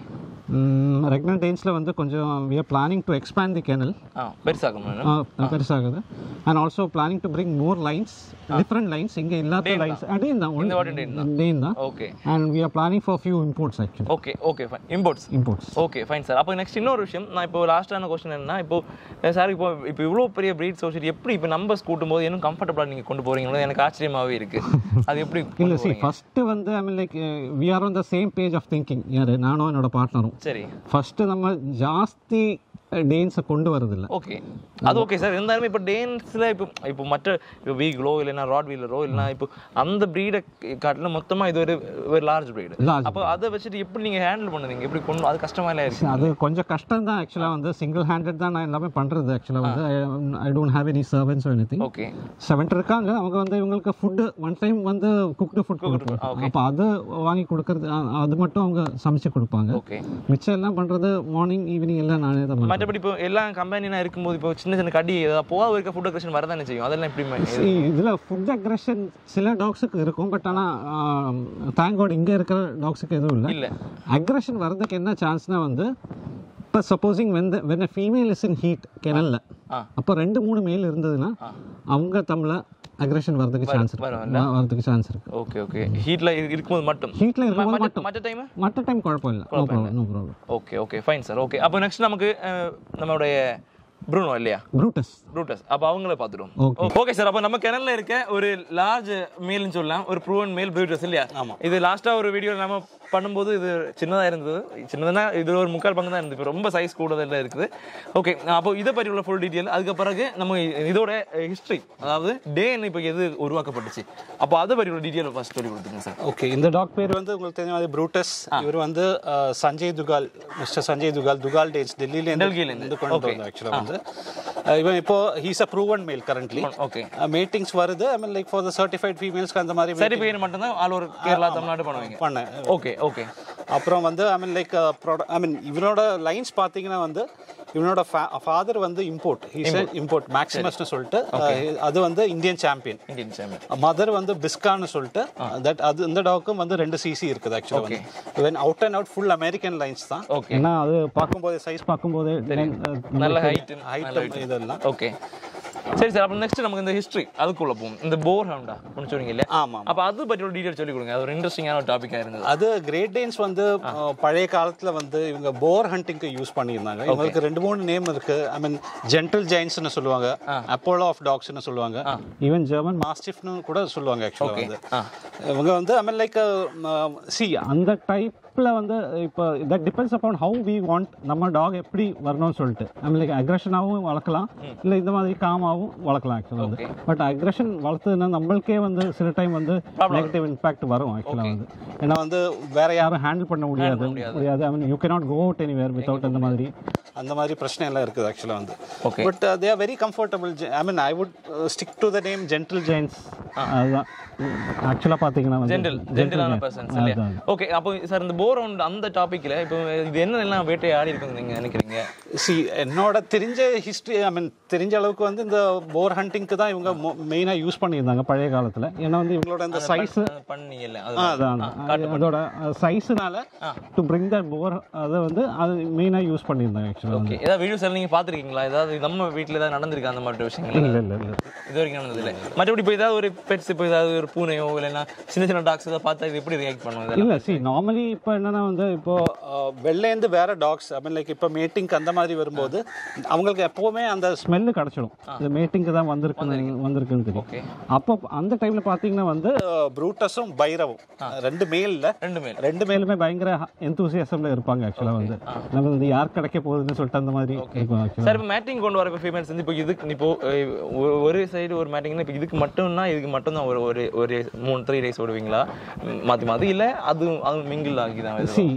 C: ரெக்னல் டேன்ஸில் வந்து கொஞ்சம் we are planning to expand the kennel
A: ஆ பெருசாக்கணும்
C: பெருசாகுது and also planning to bring more lines different lines இங்கே இல்லாத லைன்ஸ் டேன் தான் டேன் தான்
A: okay
C: and we are planning for few imports actually
A: okay okay fine imports
C: imports
A: okay fine sir அப்போ next இன்னொரு விஷயம் நான் இப்போ லாஸ்ட்டான கொஸ்டின் என்னன்னா இப்போ சார் இப்போ இப்போ இவ்வளோ பெரிய ப்ரீட் சோசியல் எப்படி இப்போ நம்பர்ஸ் கூட்டும் போது இன்னும் கம்ஃபர்டபுளாக நீங்கள் கொண்டு போறீங்களோ எனக்கு ஆச்சரியமாகவே இருக்கு அது எப்படி
C: இல்லை
A: கொண்டு
C: சி
A: போறீங்க?
C: ஃபஸ்ட்டு வந்து I mean like we are on the same page of thinking யார் நானும் என்னோட பார்ட்னரும்
A: சரி
C: ஃபஸ்ட்டு நம்ம ஜாஸ்தி டேன்ஸை கொண்டு வரதில்லை
A: ஓகே அது ஓகே சார் இருந்தாலுமே இப்போ டேன்ஸில் இப்போ இப்போ மற்ற இப்போ வீக்லோ இல்லைன்னா ராட் வீலரோ இல்லைன்னா இப்போ அந்த ப்ரீடை காட்டிலும் மொத்தமாக இது ஒரு ஒரு லார்ஜ் ப்ரீடு
C: Large
A: அப்போ அதை வச்சுட்டு எப்படி நீங்கள் ஹேண்டில் பண்ணுவீங்க எப்படி கொண்டு அது கஷ்டமா இல்லை இருக்கு
C: அது கொஞ்சம் கஷ்டம் தான் ஆக்சுவலாக வந்து சிங்கிள் ஹேண்டட் தான் நான் எல்லாமே பண்ணுறது ஆக்சுவலாக வந்து I don't have any servants anything
A: okay
C: seven இருக்காங்க அவங்க வந்து இவங்களுக்கு ஃபுட்டு ஒன் டைம் வந்து குக்டு ஃபுட் கொடுப்போம் அப்போ அது வாங்கி கொடுக்கறது அ- அது மட்டும் அவங்க சமைச்சு கொடுப்பாங்க
A: ஓகே
C: மிச்சம் எல்லாம் பண்ணுறது மார்னிங் ஈவினிங் எல்லாம் நானே தான் பண்ணுவேன்
A: மற்றபடி இப்போ எல்லா கம்பெனினா இருக்கும்போது இப்போ சின்ன சின்ன கடி ஏதாவது போகாத இருக்க ஃபுட் அக்ரேஷன் வரதானே செய்யும் அதெல்லாம் எப்படி ம-
C: இதில் ஃபுட் அக்ரெஷன் சில டாக்ஸுக்கு இருக்கும் பட் ஆனால் தேங்க் காட் இங்கே இருக்கிற டாக்ஸுக்கு எதுவும் இல்லை
A: இல்ல
C: அக்ரெஷன் வர்றதுக்கு என்ன சான்ஸ்னா வந்து இப்போ supposing when when female is in heat கிணல்ல
A: ஆ.
C: அப்போ ரெண்டு மூணு மேல் இருந்ததுன்னா அவங்க தமிழ அக்ரெஷன் வர்றதுக்கு சான்ஸ் இருக்கு
A: வரும்ல?
C: வ- வர்றதுக்கு சான்ஸ் இருக்கு
A: ஓகே ஓகே ஹீட்ல இருக்கும்போது மட்டும்
C: ஹீட்டில் இருக்கும்போது
A: மற்ற-
C: மட்டும்
A: மற்ற டைம்
C: மற்ற டைம் குழப்பம் இல்லை no problem no problem
A: okay okay fine sir okay அப்போ நெக்ஸ்ட் நமக்கு அஹ், நம்மளுடைய ப்ரூனோ இல்லையா
C: ப்ரூட்டஸ்
A: ப்ரூட்டஸ் அப்போ அவங்கள பார்த்துடும்
C: Okay.
A: ஓகே சார் அப்போ நம்ம கிணல்ல இருக்க ஒரு லார்ஜ் மேல்னு சொல்லலாம் ஒரு ப்ரூவன் மேல் ப்ரூட்டஸ் இல்லையா இது லாஸ்டா ஒரு வீடியோ நம்ம பண்ணும்போது இது சின்னதா இருந்தது சின்னதுன்னா இது ஒரு முக்கால் பங்கு தான் இருந்தது இப்போ ரொம்ப சைஸ் கூடுதல் இருக்குது ஓகே அப்போ இதை பற்றி உள்ள ஃபுல் டீட்டெயில் அதுக்கு பிறகு நம்ம இதோட ஹிஸ்ட்ரி அதாவது டே இப்போ எது உருவாக்கப்பட்டுச்சு அப்போ அதை பற்றி உள்ள டீட்டெயில் ஃபர்ஸ்ட் சொல்லி கொடுத்துங்க சார்
B: ஓகே இந்த டாக் பேர் வந்து உங்களுக்கு தெரிஞ்ச மாதிரி ப்ரூட்டஸ் இவர் வந்து அஹ், சஞ்சய் துகால் மிஸ்டர் சஞ்சய் துகால் துகால் டேட்ஸ் டெல்லியிலேருந்து
A: டெல்லியிலேருந்து.
B: இருந்து கொண்டு வந்தோம் ஆக்சுவலாக வந்து அஹ், இவன் இப்போ he's a proven male currently
A: okay
B: meetings வருது I mean like for the certified ஃபீமேல்ஸ்க்கு அந்த மாதிரி
A: சரி பேர் மட்டும்தான் ஆல் ஓவர் கேரளா தமிழ்நாடு பண்ணுவீங்க
B: பண்ணேன்
A: ஓகே ஓகே
B: அப்புறம் வந்து ஐ மீன் லைக் ஐ மீன் இவனோட லைன்ஸ் பார்த்தீங்கன்னா வந்து இவனோட ஃபாதர் வந்து இம்போர்ட் ஹீஸ் இம்போர்ட் மேக்ஸிமஸ்னு சொல்லிட்டு அஹ், அது வந்து Indian champion
A: Indian champion
B: mother வந்து பிஸ்கான்னு சொல்லிட்டு தட் அது இந்த டாக்கும் வந்து ரெண்டு சிசி இருக்குது ஆக்சுவலாக வந்து இவன் out and out full American lines தான்
A: ஓகே
C: ஏன்னா அது பார்க்கும்போதே சைஸ் பார்க்கும்போதே
A: நல்ல ஹைட்
B: ஹைட் இதெல்லாம்
A: ஓகே சரி சார் அப்போ நெக்ஸ்ட் நமக்கு இந்த ஹிஸ்ட்ரி அதுக்குள்ள போகும் இந்த போர் ஹவுண்டா ஒன்று சொன்னீங்க இல்லையா
B: ஆமாம்
A: அப்போ அது பற்றி ஒரு டீட்டெயில் சொல்லி கொடுங்க அது ஒரு இன்ட்ரெஸ்டிங்கான ஒரு டாப்பிக்காக இருந்தது
B: அது கிரேட் டேன்ஸ் வந்து அஹ், பழைய காலத்துல வந்து இவங்க போர் ஹண்டிங்க்கு யூஸ் பண்ணியிருந்தாங்க இவங்களுக்கு ரெண்டு மூணு நேம் இருக்கு ஐ மீன் ஜென்டில் ஜெயின்ஸ்னு சொல்லுவாங்க அப்போலோ ஆஃப் டாக்ஸ்னு சொல்லுவாங்க
C: ஈவன் ஜெர்மன்
B: மாஸ்டிஃப்னு கூட சொல்லுவாங்க ஆக்சுவலாக வந்து
A: ஆ
B: இவங்க வந்து ஐ மீன் லைக் சி
C: அந்த டைப்பில் வந்து இப்போ that depends upon how we want நம்ம டாக் எப்படி வரணும்னு சொல்லிட்டு நம்ம லைக் அக்ரஷனாகவும் வளர்க்கலாம் இல்லை இந்த மாதிரி காமாகவும் வளர்க்கலாம் ஆக்சுவலாக வந்து பட் அக்ரஷன் வளர்த்ததுன்னா நம்மளுக்கே வந்து சில டைம் வந்து நெகட்டிவ் இம்பாக்ட் வரும் ஆக்சுவலாக வந்து ஏன்னா வந்து வேற யாரும் ஹேண்டில் பண்ண முடியாது முடியாது I mean you cannot go out anywhere without அந்த மாதிரி
B: அந்த மாதிரி பிரச்சனை எல்லாம் இருக்குது ஆக்சுவலாக வந்து
A: Okay.
B: But they are very comfortable I mean I would stick to the name gentle
C: giants அதுதான் ஆக்சுவலாக பார்த்தீங்கன்னா வந்து
A: ஜென்டில் ஜென்டிலான பர்சன்ஸ் இல்லையா
C: அதான்.
A: ஓகே அப்போ சார் இந்த போர் ரவுண்ட் அந்த டாப்பிக்கில் இப்போ இது என்னெல்லாம் வேட்டையாடி இருக்குன்னு நீங்கள் நினைக்கிறீங்க
B: சி என்னோட தெரிஞ்ச ஹிஸ்ட்ரி ஐ மீன் தெரிஞ்ச அளவுக்கு வந்து இந்த போர் ஹண்டிங்க்கு தான் இவங்க
C: மெயினாக யூஸ் பண்ணியிருந்தாங்க பழைய காலத்தில் ஏன்னா வந்து இவங்களோட அந்த சைஸ்
A: பண்ணீங்கல்ல
C: அதான் அது- அதோட சைஸ்னால டு பிரிங் தட் போர் அதை வந்து அது மெயினாக யூஸ் பண்ணியிருந்தாங்க ஆக்சுவலாக
A: ஓகே ஏதாவது வீடியோஸ் எல்லாம் நீங்கள் பார்த்துருக்கீங்களா ஏதாவது நம்ம வீட்டில் ஏதாவது நடந்திருக்கா அந்த மாதிரி விஷயங்கள்
C: இல்லை இல்லை இல்லை
A: இது வரைக்கும் நடந்தது இல்லை மற்றபடி இப்போ ஏதாவது ஒரு பெட்ஸ் இப்போ ஏதாவது ஒரு பூனையோ இல்லைன்னா சின்ன சின்ன டாக்ஸ் ஏதாவது பார்த்தா இது எப்படி ரியாக்ட் பண்ணுவோம் இதெல்லாம்
C: இல்லை சி நார்மலி இப்போ என்னன்னா வந்து இப்போ
B: வெள்ளைந்து வேற டாக்ஸ் ஐ மீன் லைக் இப்போ மீட்டிங்க்கு அந்த மாதிரி வரும்போது அவங்களுக்கு எப்போவுமே அந்த
C: ஸ்மெல்லு கிடச்சிடும் இது மேட்டிங்க்கு தான் வந்திருக்குன்னு வந்திருக்குன்னு தெரியும்
A: ஓகே
C: அப்போ அந்த டைமில் பார்த்தீங்கன்னா வந்து
B: ப்ரூட்டஸும் பைரவும் ரெண்டு மேல்ல
A: ரெண்டு மேல்
C: ரெண்டு மேலுமே பயங்கர எந்தூசியாசமில் இருப்பாங்க ஆக்சுவலாக வந்து நம்ம வந்து யார் கிடைக்க போகுதுன்னு சொல்லிட்டு அந்த மாதிரி இருக்கும் ஆக்சுவலாக
A: சார் இப்போ மேட்டிங் கொண்டு வர இப்போ ஃபீமேல்ஸ் வந்து இப்போ இதுக்கு இப்போ அஹ், ஒ- ஒரு சைடு ஒரு மேட்டிங்னா இப்போ இதுக்கு மட்டும்னா இதுக்கு மட்டும் தான் ஒரு ஒரு ஒரு மூணு த்ரீ டேஸ் விடுவீங்களா ம், மாற்றி மாற்றி இல்லை அது அது மிங்கிள் ஆகி தான் இது
C: சி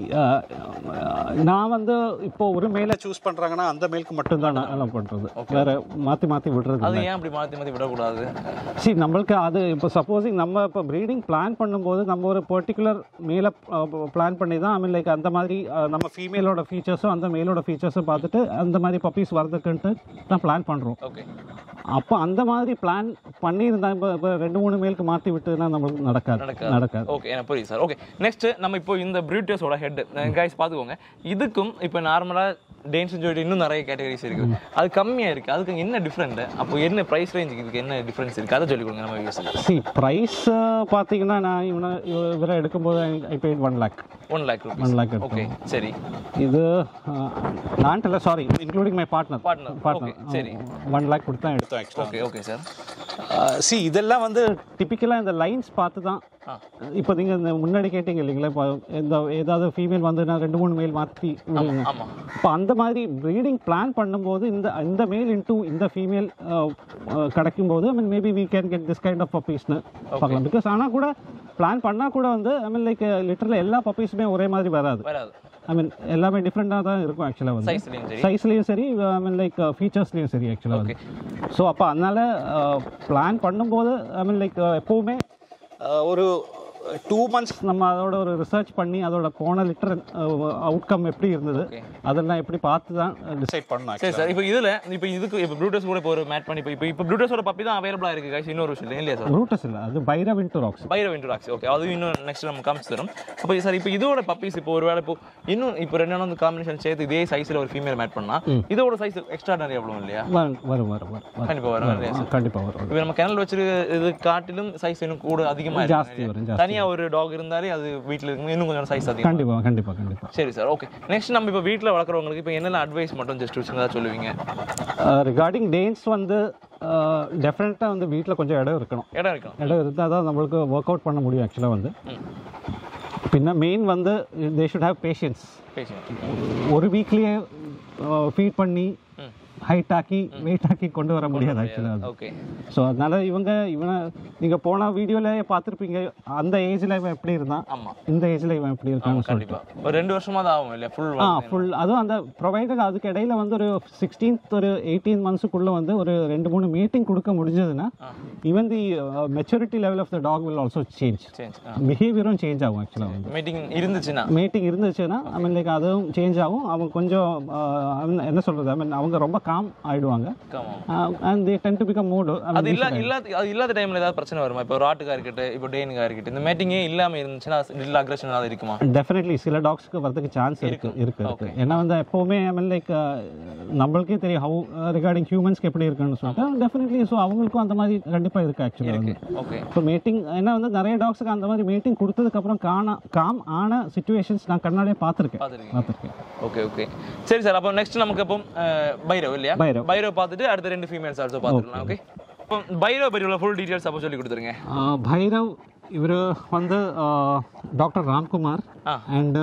C: நான் வந்து இப்போ ஒரு மேல
B: சூஸ் பண்றாங்கன்னா அந்த மேலுக்கு மட்டும்
C: மட்டும்தான் நான் எல்லாம் பண்ணுறது வேற மாற்றி மாற்றி விடுறது
A: அது ஏன் அப்படி மாற்றி மாற்றி விடக்கூடாது
C: சி நம்மளுக்கு அது இப்போ சப்போஸிங் நம்ம இப்போ ப்ரீடிங் பிளான் பண்ணும்போது நம்ம ஒரு பர்டிகுலர் மேலே பிளான் பண்ணி தான் ஐ மீன் லைக் அந்த மாதிரி அஹ், நம்ம ஃபீமேலோட ஃபீச்சர்ஸும் அந்த மேலோட ஃபீச்சர்ஸும் பார்த்துட்டு அந்த மாதிரி பப்பீஸ் வரதுக்குன்ட்டு தான் பிளான் பண்ணுறோம்
A: ஓகே
C: அப்போ அந்த மாதிரி பிளான் பண்ணியிருந்தா இப்போ இப்போ ரெண்டு மூணு மேலுக்கு மாற்றி விட்டுனா நம்மளுக்கு நடக்காது
A: நடக்காது.
C: நடக்காது
A: ஓகே எனக்கு புரியுது சார் ஓகே நெக்ஸ்ட் நம்ம இப்போ இந்த ப்ரூட்டியஸோட ஹெட் கைஸ் பார்த்துக்கோங்க இதுக்கும் இப்போ நார்மலாக டேன்ஸ் சொல்லிட்டு இன்னும் நிறைய கேட்டகரிஸ் இருக்கு அது கம்மியாக இருக்கு அதுக்கு என்ன டிஃப்ரெண்ட் அப்போ என்ன ப்ரைஸ் ரேஞ்சுக்கு இதுக்கு என்ன டிஃப்ரென்ஸ் இருக்கு அதை சொல்லி கொடுங்க நம்ம வியூஸ்
C: சி ப்ரைஸ் பார்த்தீங்கன்னா நான் இவனை இவ- இவரை எடுக்கும்போது I paid one lakh
A: one lakh
C: one
A: rupees
C: lakh
A: okay சரி
C: இது நான் இல்லை sorry including my partner
A: Partner. Okay, சரி.
C: ஒன் லேக் கொடுத்து தான் எடுத்தேன்
A: ஓகே ஓகே சார்
B: சி இதெல்லாம் வந்து
C: டிப்பிக்கலாக இந்த லைன்ஸ் பார்த்து தான்
A: ஆ.
C: இப்போ நீங்கள் இந்த முன்னாடி கேட்டீங்க இல்லைங்களா இப்போ இந்த ஏதாவது ஃபீமேல் வந்து நான் ரெண்டு மூணு மேல் மாற்றி விடுங்க
A: ஆமாம்
C: இப்போ அந்த மாதிரி ப்ரீடிங் பிளான் பண்ணும்போது இந்த இந்த மேல் இன்டூ இந்த ஃபீமேல் கிடைக்கும் போது I mean maybe we can get this kind of பப்பீஸ்னு பார்க்கலாம் பிகாஸ் ஆனால் கூட பிளான் பண்ணால் கூட வந்து ஐ மீன் லைக் லிட்டரில் எல்லா பப்பீஸுமே ஒரே மாதிரி வராது
A: வராது
C: ஐ மீன் எல்லாமே டிஃப்ரெண்ட்டாக தான் இருக்கும் ஆக்சுவலாக வந்து
A: சைஸ்லையும் சரி
C: சைஸ்லேயும் சரி ஐ மீன் லைக் ஃபீச்சர்ஸ்லேயும் சரி ஆக்சுவலாக
A: ஓகே
C: வந்து ஸோ அப்போ அதனால பிளான் பண்ணும்போது ஐ மீன் லைக் எப்போவுமே
B: அஹ், ஒரு டூ மந்த்ஸ்
C: நம்ம அதோட ஒரு ரிசர்ச் பண்ணி அதோட போன லிட்டர் அவுட்கம் எப்படி இருந்தது
A: Okay.
C: அதெல்லாம் எப்படி பார்த்து தான்
B: டிசைட் பண்ணணும்
A: சரி சார் இப்போ இதில் இப்போ இதுக்கு இப்போ ப்ளூடூஸ் கூட இப்போ ஒரு மேட் பண்ணி இப்போ இப்போ இப்போ ப்ளூடூஸோட பப்பி தான் அவைலபிளாக இருக்குது guys இன்னொரு விஷயம் இல்லை இல்லையா சார்
C: ரூட்டஸ் இல்லை அது பைரவ் இன்டூ ராக்ஸ்
A: பைரவ் இன்ட்ராக்ஸ் ஓகே அது இன்னும் நெக்ஸ்ட் நம்ம காமிச்சு தரும் அப்போ சார் இப்போ இதோட பப்பீஸ் இப்போ ஒருவேளை இப்போ இன்னும் இப்போ ரெண்டு வந்து காம்பினேஷன் சேர்த்து இதே சைஸில் ஒரு ஃபீமேல் மேட் பண்ணா இதோட சைஸ் எக்ஸ்ட்ரா நிறைய எவ்வளோ இல்லையா
C: வரும் வரும் வரும் வரும் வரும்
A: கண்டிப்பாக வரும் இல்லையா சார்
C: கண்டிப்பாக வரும்
A: இப்போ நம்ம கிணல் வச்சிருக்க இது காட்டிலும் சைஸ் இன்னும் கூட அதிகமாக
C: ஜாஸ்தி வரும் ஜாஸ்தி
A: தனியாக ஒரு டாக் இருந்தாலே அது வீட்டில் இருக்கும் இன்னும் கொஞ்சம் சைஸ் அதிகம்
C: கண்டிப்பாக கண்டிப்பாக கண்டிப்பாக
A: சரி சார் ஓகே நெக்ஸ்ட் நம்ம இப்போ வீட்டில் வளர்க்குறவங்களுக்கு இப்போ என்னென்ன அட்வைஸ் மட்டும் ஜஸ்ட் சின்னதாக சொல்லுவீங்க
C: ரிகார்டிங் டேன்ஸ் வந்து டெஃபினட்டாக வந்து வீட்டில் கொஞ்சம் இடம் இருக்கணும்
A: இடம் இருக்கணும்
C: இடம் இருந்தால் தான் நம்மளுக்கு ஒர்க் அவுட் பண்ண முடியும் ஆக்சுவலாக வந்து பின்ன மெயின் வந்து தே ஷுட் ஹேவ் பேஷன்ஸ்
A: பேசுங்க
C: ஒரு வீக்லேயே ஃபீட் பண்ணி ஹைட் ஆக்கி வெயிட் ஆக்கி கொண்டு வர முடியாது ஆக்சுவலாக அது
A: ஓகே
C: ஸோ அதனால இவங்க இவனை நீங்கள் போன வீடியோவில் பார்த்துருப்பீங்க அந்த ஏஜில் இவன் எப்படி இருந்தான்
A: ஆமாம்
C: இந்த ஏஜில் இவன் எப்படி இருக்கான்னு சொல்லிட்டு
A: கண்டிப்பாக ஒரு ரெண்டு வருஷமா தான் ஆகும் இல்லையா ஃபுல்
C: ஆ ஃபுல் அதுவும் அந்த ப்ரொவைடர் அதுக்கு இடையில வந்து ஒரு சிக்ஸ்டீன்த் ஒரு எயிட்டீன் மந்த்ஸுக்குள்ளே வந்து ஒரு ரெண்டு மூணு மீட்டிங் கொடுக்க முடிஞ்சதுன்னா even the maturity level of the dog will also change
A: change
C: பிஹேவியரும் சேஞ்ச் ஆகும் ஆக்சுவலாக வந்து
A: மீட்டிங் இருந்துச்சுன்னா
C: மீட்டிங் இருந்துச்சுன்னா ஐ மீன் லைக் அதுவும் சேஞ்ச் ஆகும் அவங்க கொஞ்சம் ஆஹ், I mean, என்ன சொல்கிறது ஐ மீன் அவங்க ரொம்ப காம் ஆயிடுவாங்க
A: Come on.
C: And they tend to become moody
A: அது இல்ல இல்லாத அது இல்லாத டைம்ல ஏதாவது பிரச்சனை வருமா இப்போ ராட்டுக்கா இருக்கட்டும் இப்போ டேனுக்கா இருக்கட்டும் இந்த மேட்டிங்கே இல்லாம இருந்துச்சுன்னா லிட்டில் அக்ரஷன் ஏதாவது இருக்குமா
C: டெஃபினெட்லி சில டாக்ஸ்க்கு வரதுக்கு சான்ஸ் இருக்கு இருக்கு இருக்கு ஏன்னா வந்து எப்போவுமே ஐ மீன் லைக் நம்மளுக்கே தெரியும் ஹவு ரிகார்டிங் ஹியூமன்ஸ்க்கு எப்படி இருக்குன்னு சொல்லிட்டு டெஃபினெட்லி ஸோ அவங்களுக்கும் அந்த மாதிரி கண்டிப்பாக இருக்கு ஆக்சுவலாக வந்து
A: ஓகே
C: இப்போ மீட்டிங் ஏன்னா வந்து நிறைய டாக்ஸுக்கு அந்த மாதிரி மீட்டிங் கொடுத்ததுக்கப்புறம் காணா காம் ஆன சுச்சுவேஷன்ஸ் நான் கண்ணாடியே பார்த்துருக்கேன்
A: பார்த்துருக்கீங்க
C: பார்த்துருக்கேன்
A: ஓகே ஓகே சரி சார் அப்போ நெக்ஸ்ட் நமக்கு அப்போ அஹ், பைரவ் இல்லையா
C: பைரவ்.
A: பைரவ் பார்த்துட்டு அடுத்த ரெண்டு ஃபீமேல்ஸ் ஆல்சோ பார்த்துக்கலாம் ஓகே இப்போ பைரவ் பற்றி உள்ள ஃபுல் டீடைல்ஸ் அப்போ சொல்லி கொடுத்துருங்க
C: பைரவ் இவர் வந்து doctor Ramkumar
A: ah.
C: And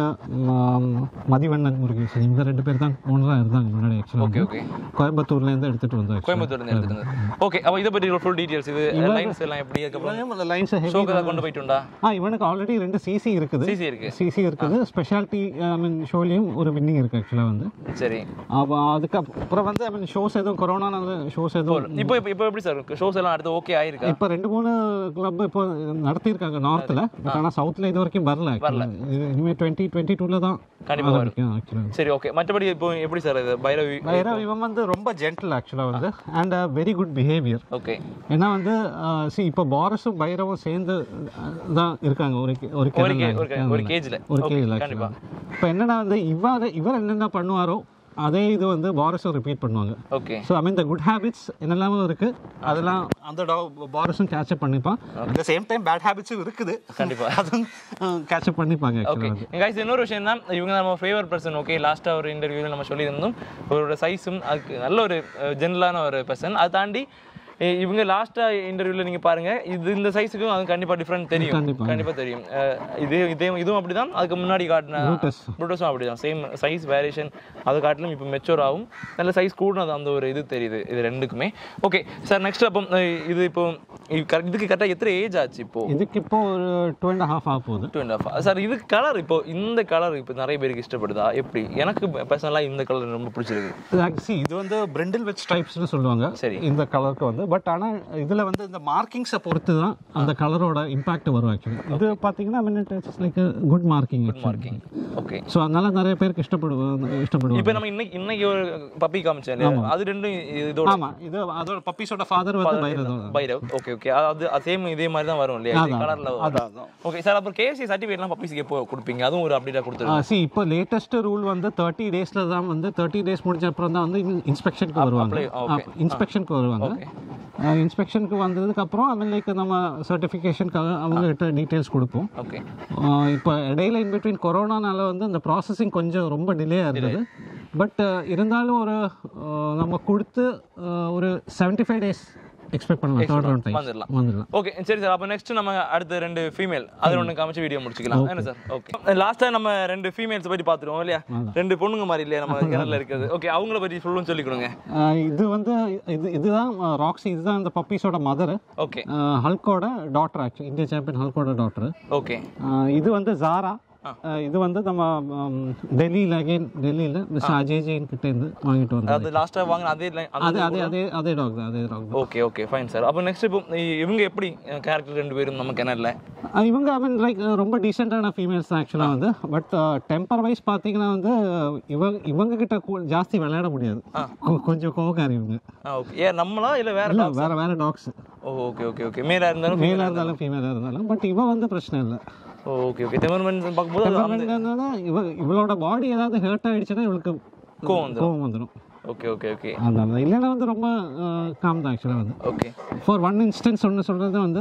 C: Mathivannan Murugesan இந்த ரெண்டு பேர் தான் ஓனராக இருந்தாங்க முன்னாடி
A: ஓகே
C: ஆக்சுவலாக
A: ஓகே
C: கோயம்புத்தூர்லேருந்து எடுத்துகிட்டு வந்தாங்க
A: கோயம்புத்தூர்ல இருந்து எடுத்துருந்தது ஓகே அப்போ இதை பற்றி ஃபுல் டீடைல்ஸ் இது லைன்ஸ் எல்லாம் எப்படி அதுக்கப்புறம்
C: லைன்ஸ்
A: ஷோக்கு ஏதாவது கொண்டு போயிட்டுண்டா
C: ஆ இவனுக்கு ஆல்ரெடி ரெண்டு சிசி இருக்குது
A: சிசி இருக்கு
C: சிசி இருக்குது ஸ்பெஷாலிட்டி ஐ மீன் ஷோலையும் ஒரு வின்னிங் இருக்குது ஆக்சுவலாக வந்து
A: சரி
C: அப்போ அதுக்கப்புறம் வந்து ஐ மீன் ஷோஸ் எதுவும் கொரோனானால ஷோஸ் எதுவும்
A: இப்போ இப்போ இப்போ எப்படி சார் ஷோஸ் எல்லாம் அடுத்து ஓகே ஆயிருக்கா
C: இப்போ ரெண்டு மூணு கிளப் இப்போ நடத்தியிருக்காங்க நார்த்தில் பட் ஆனால் சவுத்தில் இது வரைக்கும் வரல actually. இது இனிமேல் டுவெண்ட்டி டுவெண்ட்டி டூவில் தான்
A: கண்டிப்பா வரும்
C: ஆக்சுவலாக
A: சரி ஓகே மற்றபடி இப்போ எப்படி சார் இது பைரவி
C: வைரவ் இவன் வந்து ரொம்ப ஜென்டில் ஆக்சுவலாக வந்து and very good behaviour
A: okay
C: ஏன்னா வந்து சி இப்போ பாரஸும் பைரவும் சேர்ந்து அஹ், தான் இருக்காங்க ஒரு கே- ஒரு
A: ஒரு
C: கிணறுல.
A: கே- ஒரு கே- ஒரு கேஜ்ல
C: ஒரு கேஜில்
A: கண்டிப்பா
C: இப்போ என்னன்னா வந்து இவர் இவர் என்னென்ன பண்ணுவாரோ அதே இது வந்து பாரஸும் ரிப்பீட் பண்ணுவாங்க
A: okay
C: so I mean the good habits என்னெல்லாமோ இருக்கு அதெல்லாம் அந்த பாரஸும் கேட்சப் பண்ணிப்பான் at the same time bad ஹேபிட்ஸும் இருக்குது
A: கண்டிப்பா
C: அதுவும் கேட்சப் பண்ணிப்பாங்க
A: ஓகே
C: ஆக்சுவலாக
A: கைஸ் இன்னொரு விஷயம் தான் இவங்க நம்ம ஃபேவர் பர்சன் ஓகே லாஸ்ட்டாக ஒரு இன்டர்வியூவில் நம்ம சொல்லியிருந்தோம் அவரோட சைஸும் அதுக்கு நல்ல ஒரு ஜென்ரலான ஒரு பர்சன் அதை தாண்டி இ- இவங்க லாஸ்ட்டாக இன்டர்வியூவில் நீங்கள் பாருங்க இது இந்த சைஸுக்கும் அது கண்டிப்பாக டிஃப்ரெண்ட் தெரியும்
C: கண்டிப்பா.
A: கண்டிப்பாக தெரியும் அஹ் இது இதே இதுவும் அப்படி தான் அதுக்கு முன்னாடி காட்டின
C: Brutus.
A: ப்ளூட்டஸும் அப்படி தான் சேம் சைஸ் வேரியேஷன் அதை காட்டிலும் இப்போ மெச்சூர் ஆகும் நல்ல சைஸ் கூடனது அந்த ஒரு இது தெரியுது இது ரெண்டுக்குமே ஓகே சார் நெக்ஸ்ட் அப்போ அஹ் இது இப்போ இது correct- இதுக்கு கரெக்டாக எத்தனை ஏஜ் ஆச்சு இப்போ
C: இதுக்கு இப்போ ஒரு டூ அண்ட் ஹாஃப் ஆக போகுது
A: டூ அண்ட் ஆஃப் சார் இது கலர் இப்போ இந்த கலர் இப்போ நிறைய பேருக்கு இஷ்டப்படுதா எப்படி எனக்கு பர்சனலாக இந்த கலர் ரொம்ப பிடிச்சிருக்கு
C: சி இது வந்து பிரிண்டில் வித் ஸ்ட்ரைப்ஸ்னு சொல்லுவாங்க
A: சரி.
C: இந்த கலருக்கு வந்து பட் ஆனால் இதில் வந்து இந்த மார்க்கிங்ஸை பொறுத்து தான் அந்த கலரோட இம்பாக்ட் வரும் ஆக்சுவலி இது பார்த்தீங்கன்னா it's like good marking
A: marking okay
C: so அதனால நிறைய பேருக்கு இஷ்டப்படுவாங்க இஷ்டப்படுவாங்க
A: இப்போ நம்ம இன்னைக்கு இன்னைக்கு ஒரு பப்பி காமிச்சேன் இல்லையா? அது ரெண்டும் இதோட
C: ஆமாம் இது அதோட பப்பீஸோட ஃபாதர் வந்து பைரதோட
A: பைரவ் ஓகே ஓகே அது சேம் இதே மாதிரி தான் வரும் இல்லையா கலர்ல
C: அதான் அதான்
A: ஓகே சார் அப்புறம் கேஎஸ்சி சர்டிஃபிகேட்லாம் பப்பீஸ்க்கு எப்போ கொடுப்பீங்க அதுவும் ஒரு அப்டேட்டாக கொடுத்துருங்க
C: சி இப்போ லேட்டஸ்ட் ரூல் வந்து தேர்ட்டி டேஸில் தான் வந்து தேர்ட்டி டேஸ் முடிஞ்ச அப்புறம் தான் வந்து இன்ஸ்பெக்ஷனுக்கு வருவாங்க
A: okay.
C: இன்ஸ்பெக்ஷனுக்கு வருவாங்க இன்ஸ்பெக்ஷனுக்கு வந்ததுக்கப்புறம் ஐ மீன் லைக் நம்ம சர்டிஃபிகேஷனுக்காக அவங்ககிட்ட டீட்டெயில்ஸ் கொடுப்போம்
A: ஓகே
C: ஆஹ் இப்போ இடையில இன் பிட்வீன் கொரோனானால வந்து அந்த ப்ராசஸிங் கொஞ்சம் ரொம்ப டிலேயாக இருந்தது பட் இருந்தாலும் ஒரு ஆஹ் நம்ம கொடுத்து ஆஹ் ஒரு செவன்ட்டி ஃபைவ் டேஸ் எக்ஸ்பெக்ட் பண்ணலாம் தேர்ட் ரவுண்ட் டைம்
A: வந்துடலாம்
C: வந்துடலாம்
A: ஓகே சரி சார் அப்போ நெக்ஸ்ட் நம்ம அடுத்த ரெண்டு ஃபீமேல் அது ஒன்று காமிச்சு வீடியோ முடிச்சுக்கலாம் என்ன சார் ஓகே லாஸ்ட்டாக நம்ம ரெண்டு ஃபீமேல்ஸ் பற்றி பார்த்துருவோம் இல்லையா ரெண்டு பொண்ணுங்க மாதிரி இல்லையா நம்ம கிணறுல இருக்கிறது ஓகே அவங்கள பற்றி ஃபுல்லும் சொல்லி கொடுங்க
C: ஆஹ் இது வந்து இது இதுதான் ராக்ஸி இதுதான் இந்த பப்பீஸோட மதர்
A: ஓகே
C: ஹல்கோட டாட்டர் ஆக்சுவலி இந்தியா சாம்பியன் ஹல்கோட டாட்டர்
A: ஓகே
C: இது வந்து ஜாரா ஆஹ் இது வந்து நம்ம ம், டெல்லியில் அகைன் டெல்லியில் மிஸ்டர் அஜய் ஜெயின் கிட்ட இருந்து வாங்கிட்டு வந்தோம்
A: அது லாஸ்ட்டாக வாங்கின அதே line-
C: அதே
A: அந்த
C: அதே அதே அதே டாக் தான் அதே டாக் தான்
A: ஓகே ஓகே ஃபைன் சார் அப்போ நெக்ஸ்ட் இப்போ இ- இவங்க எப்படி கேரக்டர் ரெண்டு பேரும் நம்ம கிணறுல
C: ஆஹ் இவங்க ஐ மீன் லைக் ரொம்ப டீசெண்டான ஃபீமேல்ஸ் தான் ஆக்சுவலாக வந்து பட் டெம்பர் வைஸ் பார்த்தீங்கன்னா வந்து இவங்க இவங்க கிட்ட கூ- ஜாஸ்தி விளையாட முடியாது கொ- கொஞ்சம் கோவக்காரி இவங்க
A: ஆ ஓகே ஏன் நம்மளா இல்லை வேற
C: இல்லை வேற வேற dogs
A: oh okay okay okay மேலாக இருந்தாலும்
C: மேலாக இருந்தாலும் ஃபீமேலாக இருந்தாலும் பட் இவன் வந்து பிரச்சனை இல்லை
A: ஓ ஓகே ஓகே டெமர்மெண்ட் பார்க்கும்போது அது அந்த
C: என்னன்னா இவ இவளோட பாடி ஏதாவது ஹர்ட் ஆயிடுச்சுன்னா இவளுக்கு
A: கோவம் வந்துரும்.
C: கோவம் வந்துடும்
A: ஓகே ஓகே ஓகே
C: அதனால இல்லைன்னா வந்து ரொம்ப காம் தான் ஆக்சுவலாக வந்து
A: ஓகே
C: ஃபார் ஒன் இன்ஸ்டன்ஸ் ஒன்று சொல்கிறது வந்து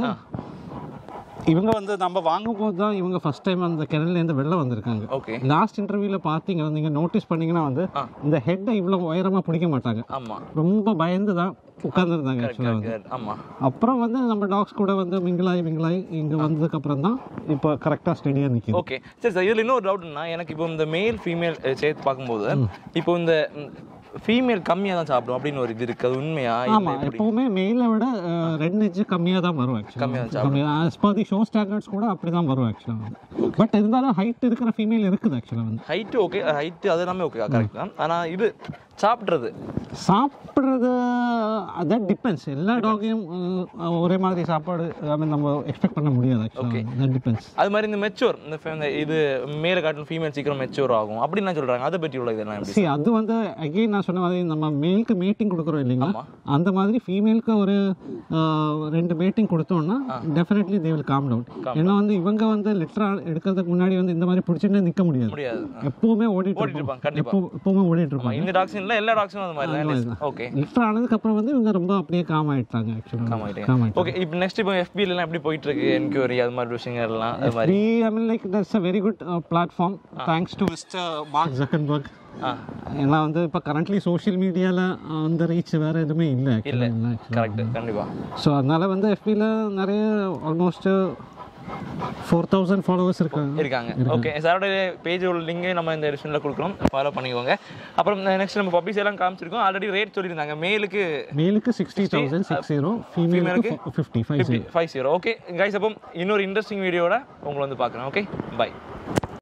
C: இவங்க வந்து நம்ம வாங்கும் போது தான் இவங்க ஃபர்ஸ்ட் டைம் அந்த கிணறுலேருந்து வெளில வந்திருக்காங்க
A: ஓகே
C: லாஸ்ட் இன்டர்வியூவில் பார்த்தீங்க நீங்கள் நோட்டீஸ் பண்ணீங்கன்னா வந்து இந்த ஹெட்டை இவ்வளோ உயரமாக பிடிக்க மாட்டாங்க
A: ஆமா
C: ரொம்ப பயந்து தான் உட்காந்துருந்தாங்க ஆக்சுவலாக வந்து
A: ஆமா
C: அப்புறம் வந்து நம்ம டாக்ஸ் கூட வந்து மிங்கிளாய் மிங்கிளாய் இங்கே வந்ததுக்கப்புறம் தான் இப்போ கரெக்டாக ஸ்டெடியாக நிற்கிது
A: ஓகே சரி சார் இதில் இன்னொரு டவுட்னா எனக்கு இப்போ இந்த மேல் ஃபீமேல் சேர்த்து பார்க்கும்போது இப்போ இந்த ஃபீமேல் கம்மியாக தான் சாப்பிடும் அப்படின்னு ஒரு இது இருக்கு அது உண்மையா இல்லை
C: ஆமாம் எப்போவுமே மெயிலை விட அஹ், ரெண்டு இன்ச்சு கம்மியாக தான் வரும் ஆக்சுவலாக
A: கம்மியா தான்
C: கம்மியாக as per the show standards கூட அப்படி தான் வரும் ஆக்சுவலாக வந்து பட் இருந்தாலும் ஹைட் இருக்கிற ஃபீமேல் இருக்குது ஆக்சுவலாக வந்து
A: ஹைட்டு ஓகே ஹைட்டு அது எல்லாமே ஓகே கரெக்ட் தான் ஆனால் இது சாப்பிட்றது
C: சாப்பிட்றது தட் டிபெண்ட்ஸ் எல்லா டாகையும் ஒரே மாதிரி சாப்பாடு ஐ மீன் நம்ம எக்ஸ்பெக்ட் பண்ண முடியாது ஆக்சுவலாக தட் டிபெண்ட்ஸ்
A: அது மாதிரி இந்த மெச்சூர் இந்த fe- இந்த இது மேல காட்டும் ஃபீமேல் சீக்கிரம் மெச்சூர் ஆகும் அப்படின்னு சொல்றாங்க அதை பற்றி உள்ள இதெல்லாம் எப்படி
C: சி அது வந்து அகெயின் நான் சொன்ன மாதிரி நம்ம மேலுக்கு மீட்டிங் கொடுக்குறோம் இல்லைங்களா அந்த மாதிரி ஃபீமேலுக்கு ஒரு ஆஹ், ரெண்டு மீட்டிங் கொடுத்தோம்னா definitely they will calm down ஏன்னா வந்து இவங்க வந்து லிட்டரா எடுக்கிறதுக்கு முன்னாடி வந்து இந்த மாதிரி பிடிச்சிட்டு நிற்க முடியாது
A: முடியாது
C: எப்பவுமே ஓடிட்டு
A: ஓடிட்டு இருப்பாங்க
C: இருப்பாங்க
A: கண்டிப்பா
C: எப்போ எப்பவுமே ஓடிட்டு இருப்பாங்க
A: இந்த டாக்ஸும் இல்லை எல்லா டாக்ஸும் அந்த மாதிரி தான் ஓகே
C: லிட்டர் ஆனதுக்கு அப்புறம் வந்து இவங்க ரொம்ப அப்படியே காம் ஆயிட்டாங்க ஆக்சுவலாக காம் ஆயிட்டாங்க
A: ஓகே இப்போ நெக்ஸ்ட் இப்போ FB ல எல்லாம் எப்படி போயிட்டு இருக்கு என்கொயரி அது மாதிரி விஷயங்கள் எல்லாம் அது மாதிரி
C: We, I mean, like, that's a very good uh, platform. Thanks to Mr. Mark Zuckerberg.
A: ஆ
C: ஏன்னா வந்து இப்போ கரண்ட்லி சோஷியல் மீடியாவில் அந்த ரீச் வேறு எதுவுமே இல்லை
A: இல்லை
C: ஆக்சுவலாக
A: கரெக்ட் கண்டிப்பா
C: ஸோ அதனால வந்து எஃபியில் நிறைய ஆல்மோஸ்ட் ஃபோர் தௌசண்ட் ஃபாலோவர்ஸ் இருக்காங்க
A: இருக்காங்க ஓகே சாரோட பேஜ் உள்ள லிங்க் நம்ம இந்த டிஸ்கிரிப்ஷனில் கொடுக்குறோம் ஃபாலோ பண்ணிக்கோங்க அப்புறம் நெக்ஸ்ட் நம்ம பப்பீஸ் எல்லாம் காமிச்சிருக்கோம் ஆல்ரெடி ரேட் சொல்லியிருந்தாங்க மேலுக்கு
C: மேலுக்கு சிக்ஸ்டி தௌசண்ட் சிக்ஸ் ஜீரோ ஃபீமேலுக்கு fifty five
A: five zero okay guys அப்போ இன்னொரு இன்ட்ரெஸ்டிங் வீடியோட உங்களை வந்து பார்க்குறேன் ஓகே பை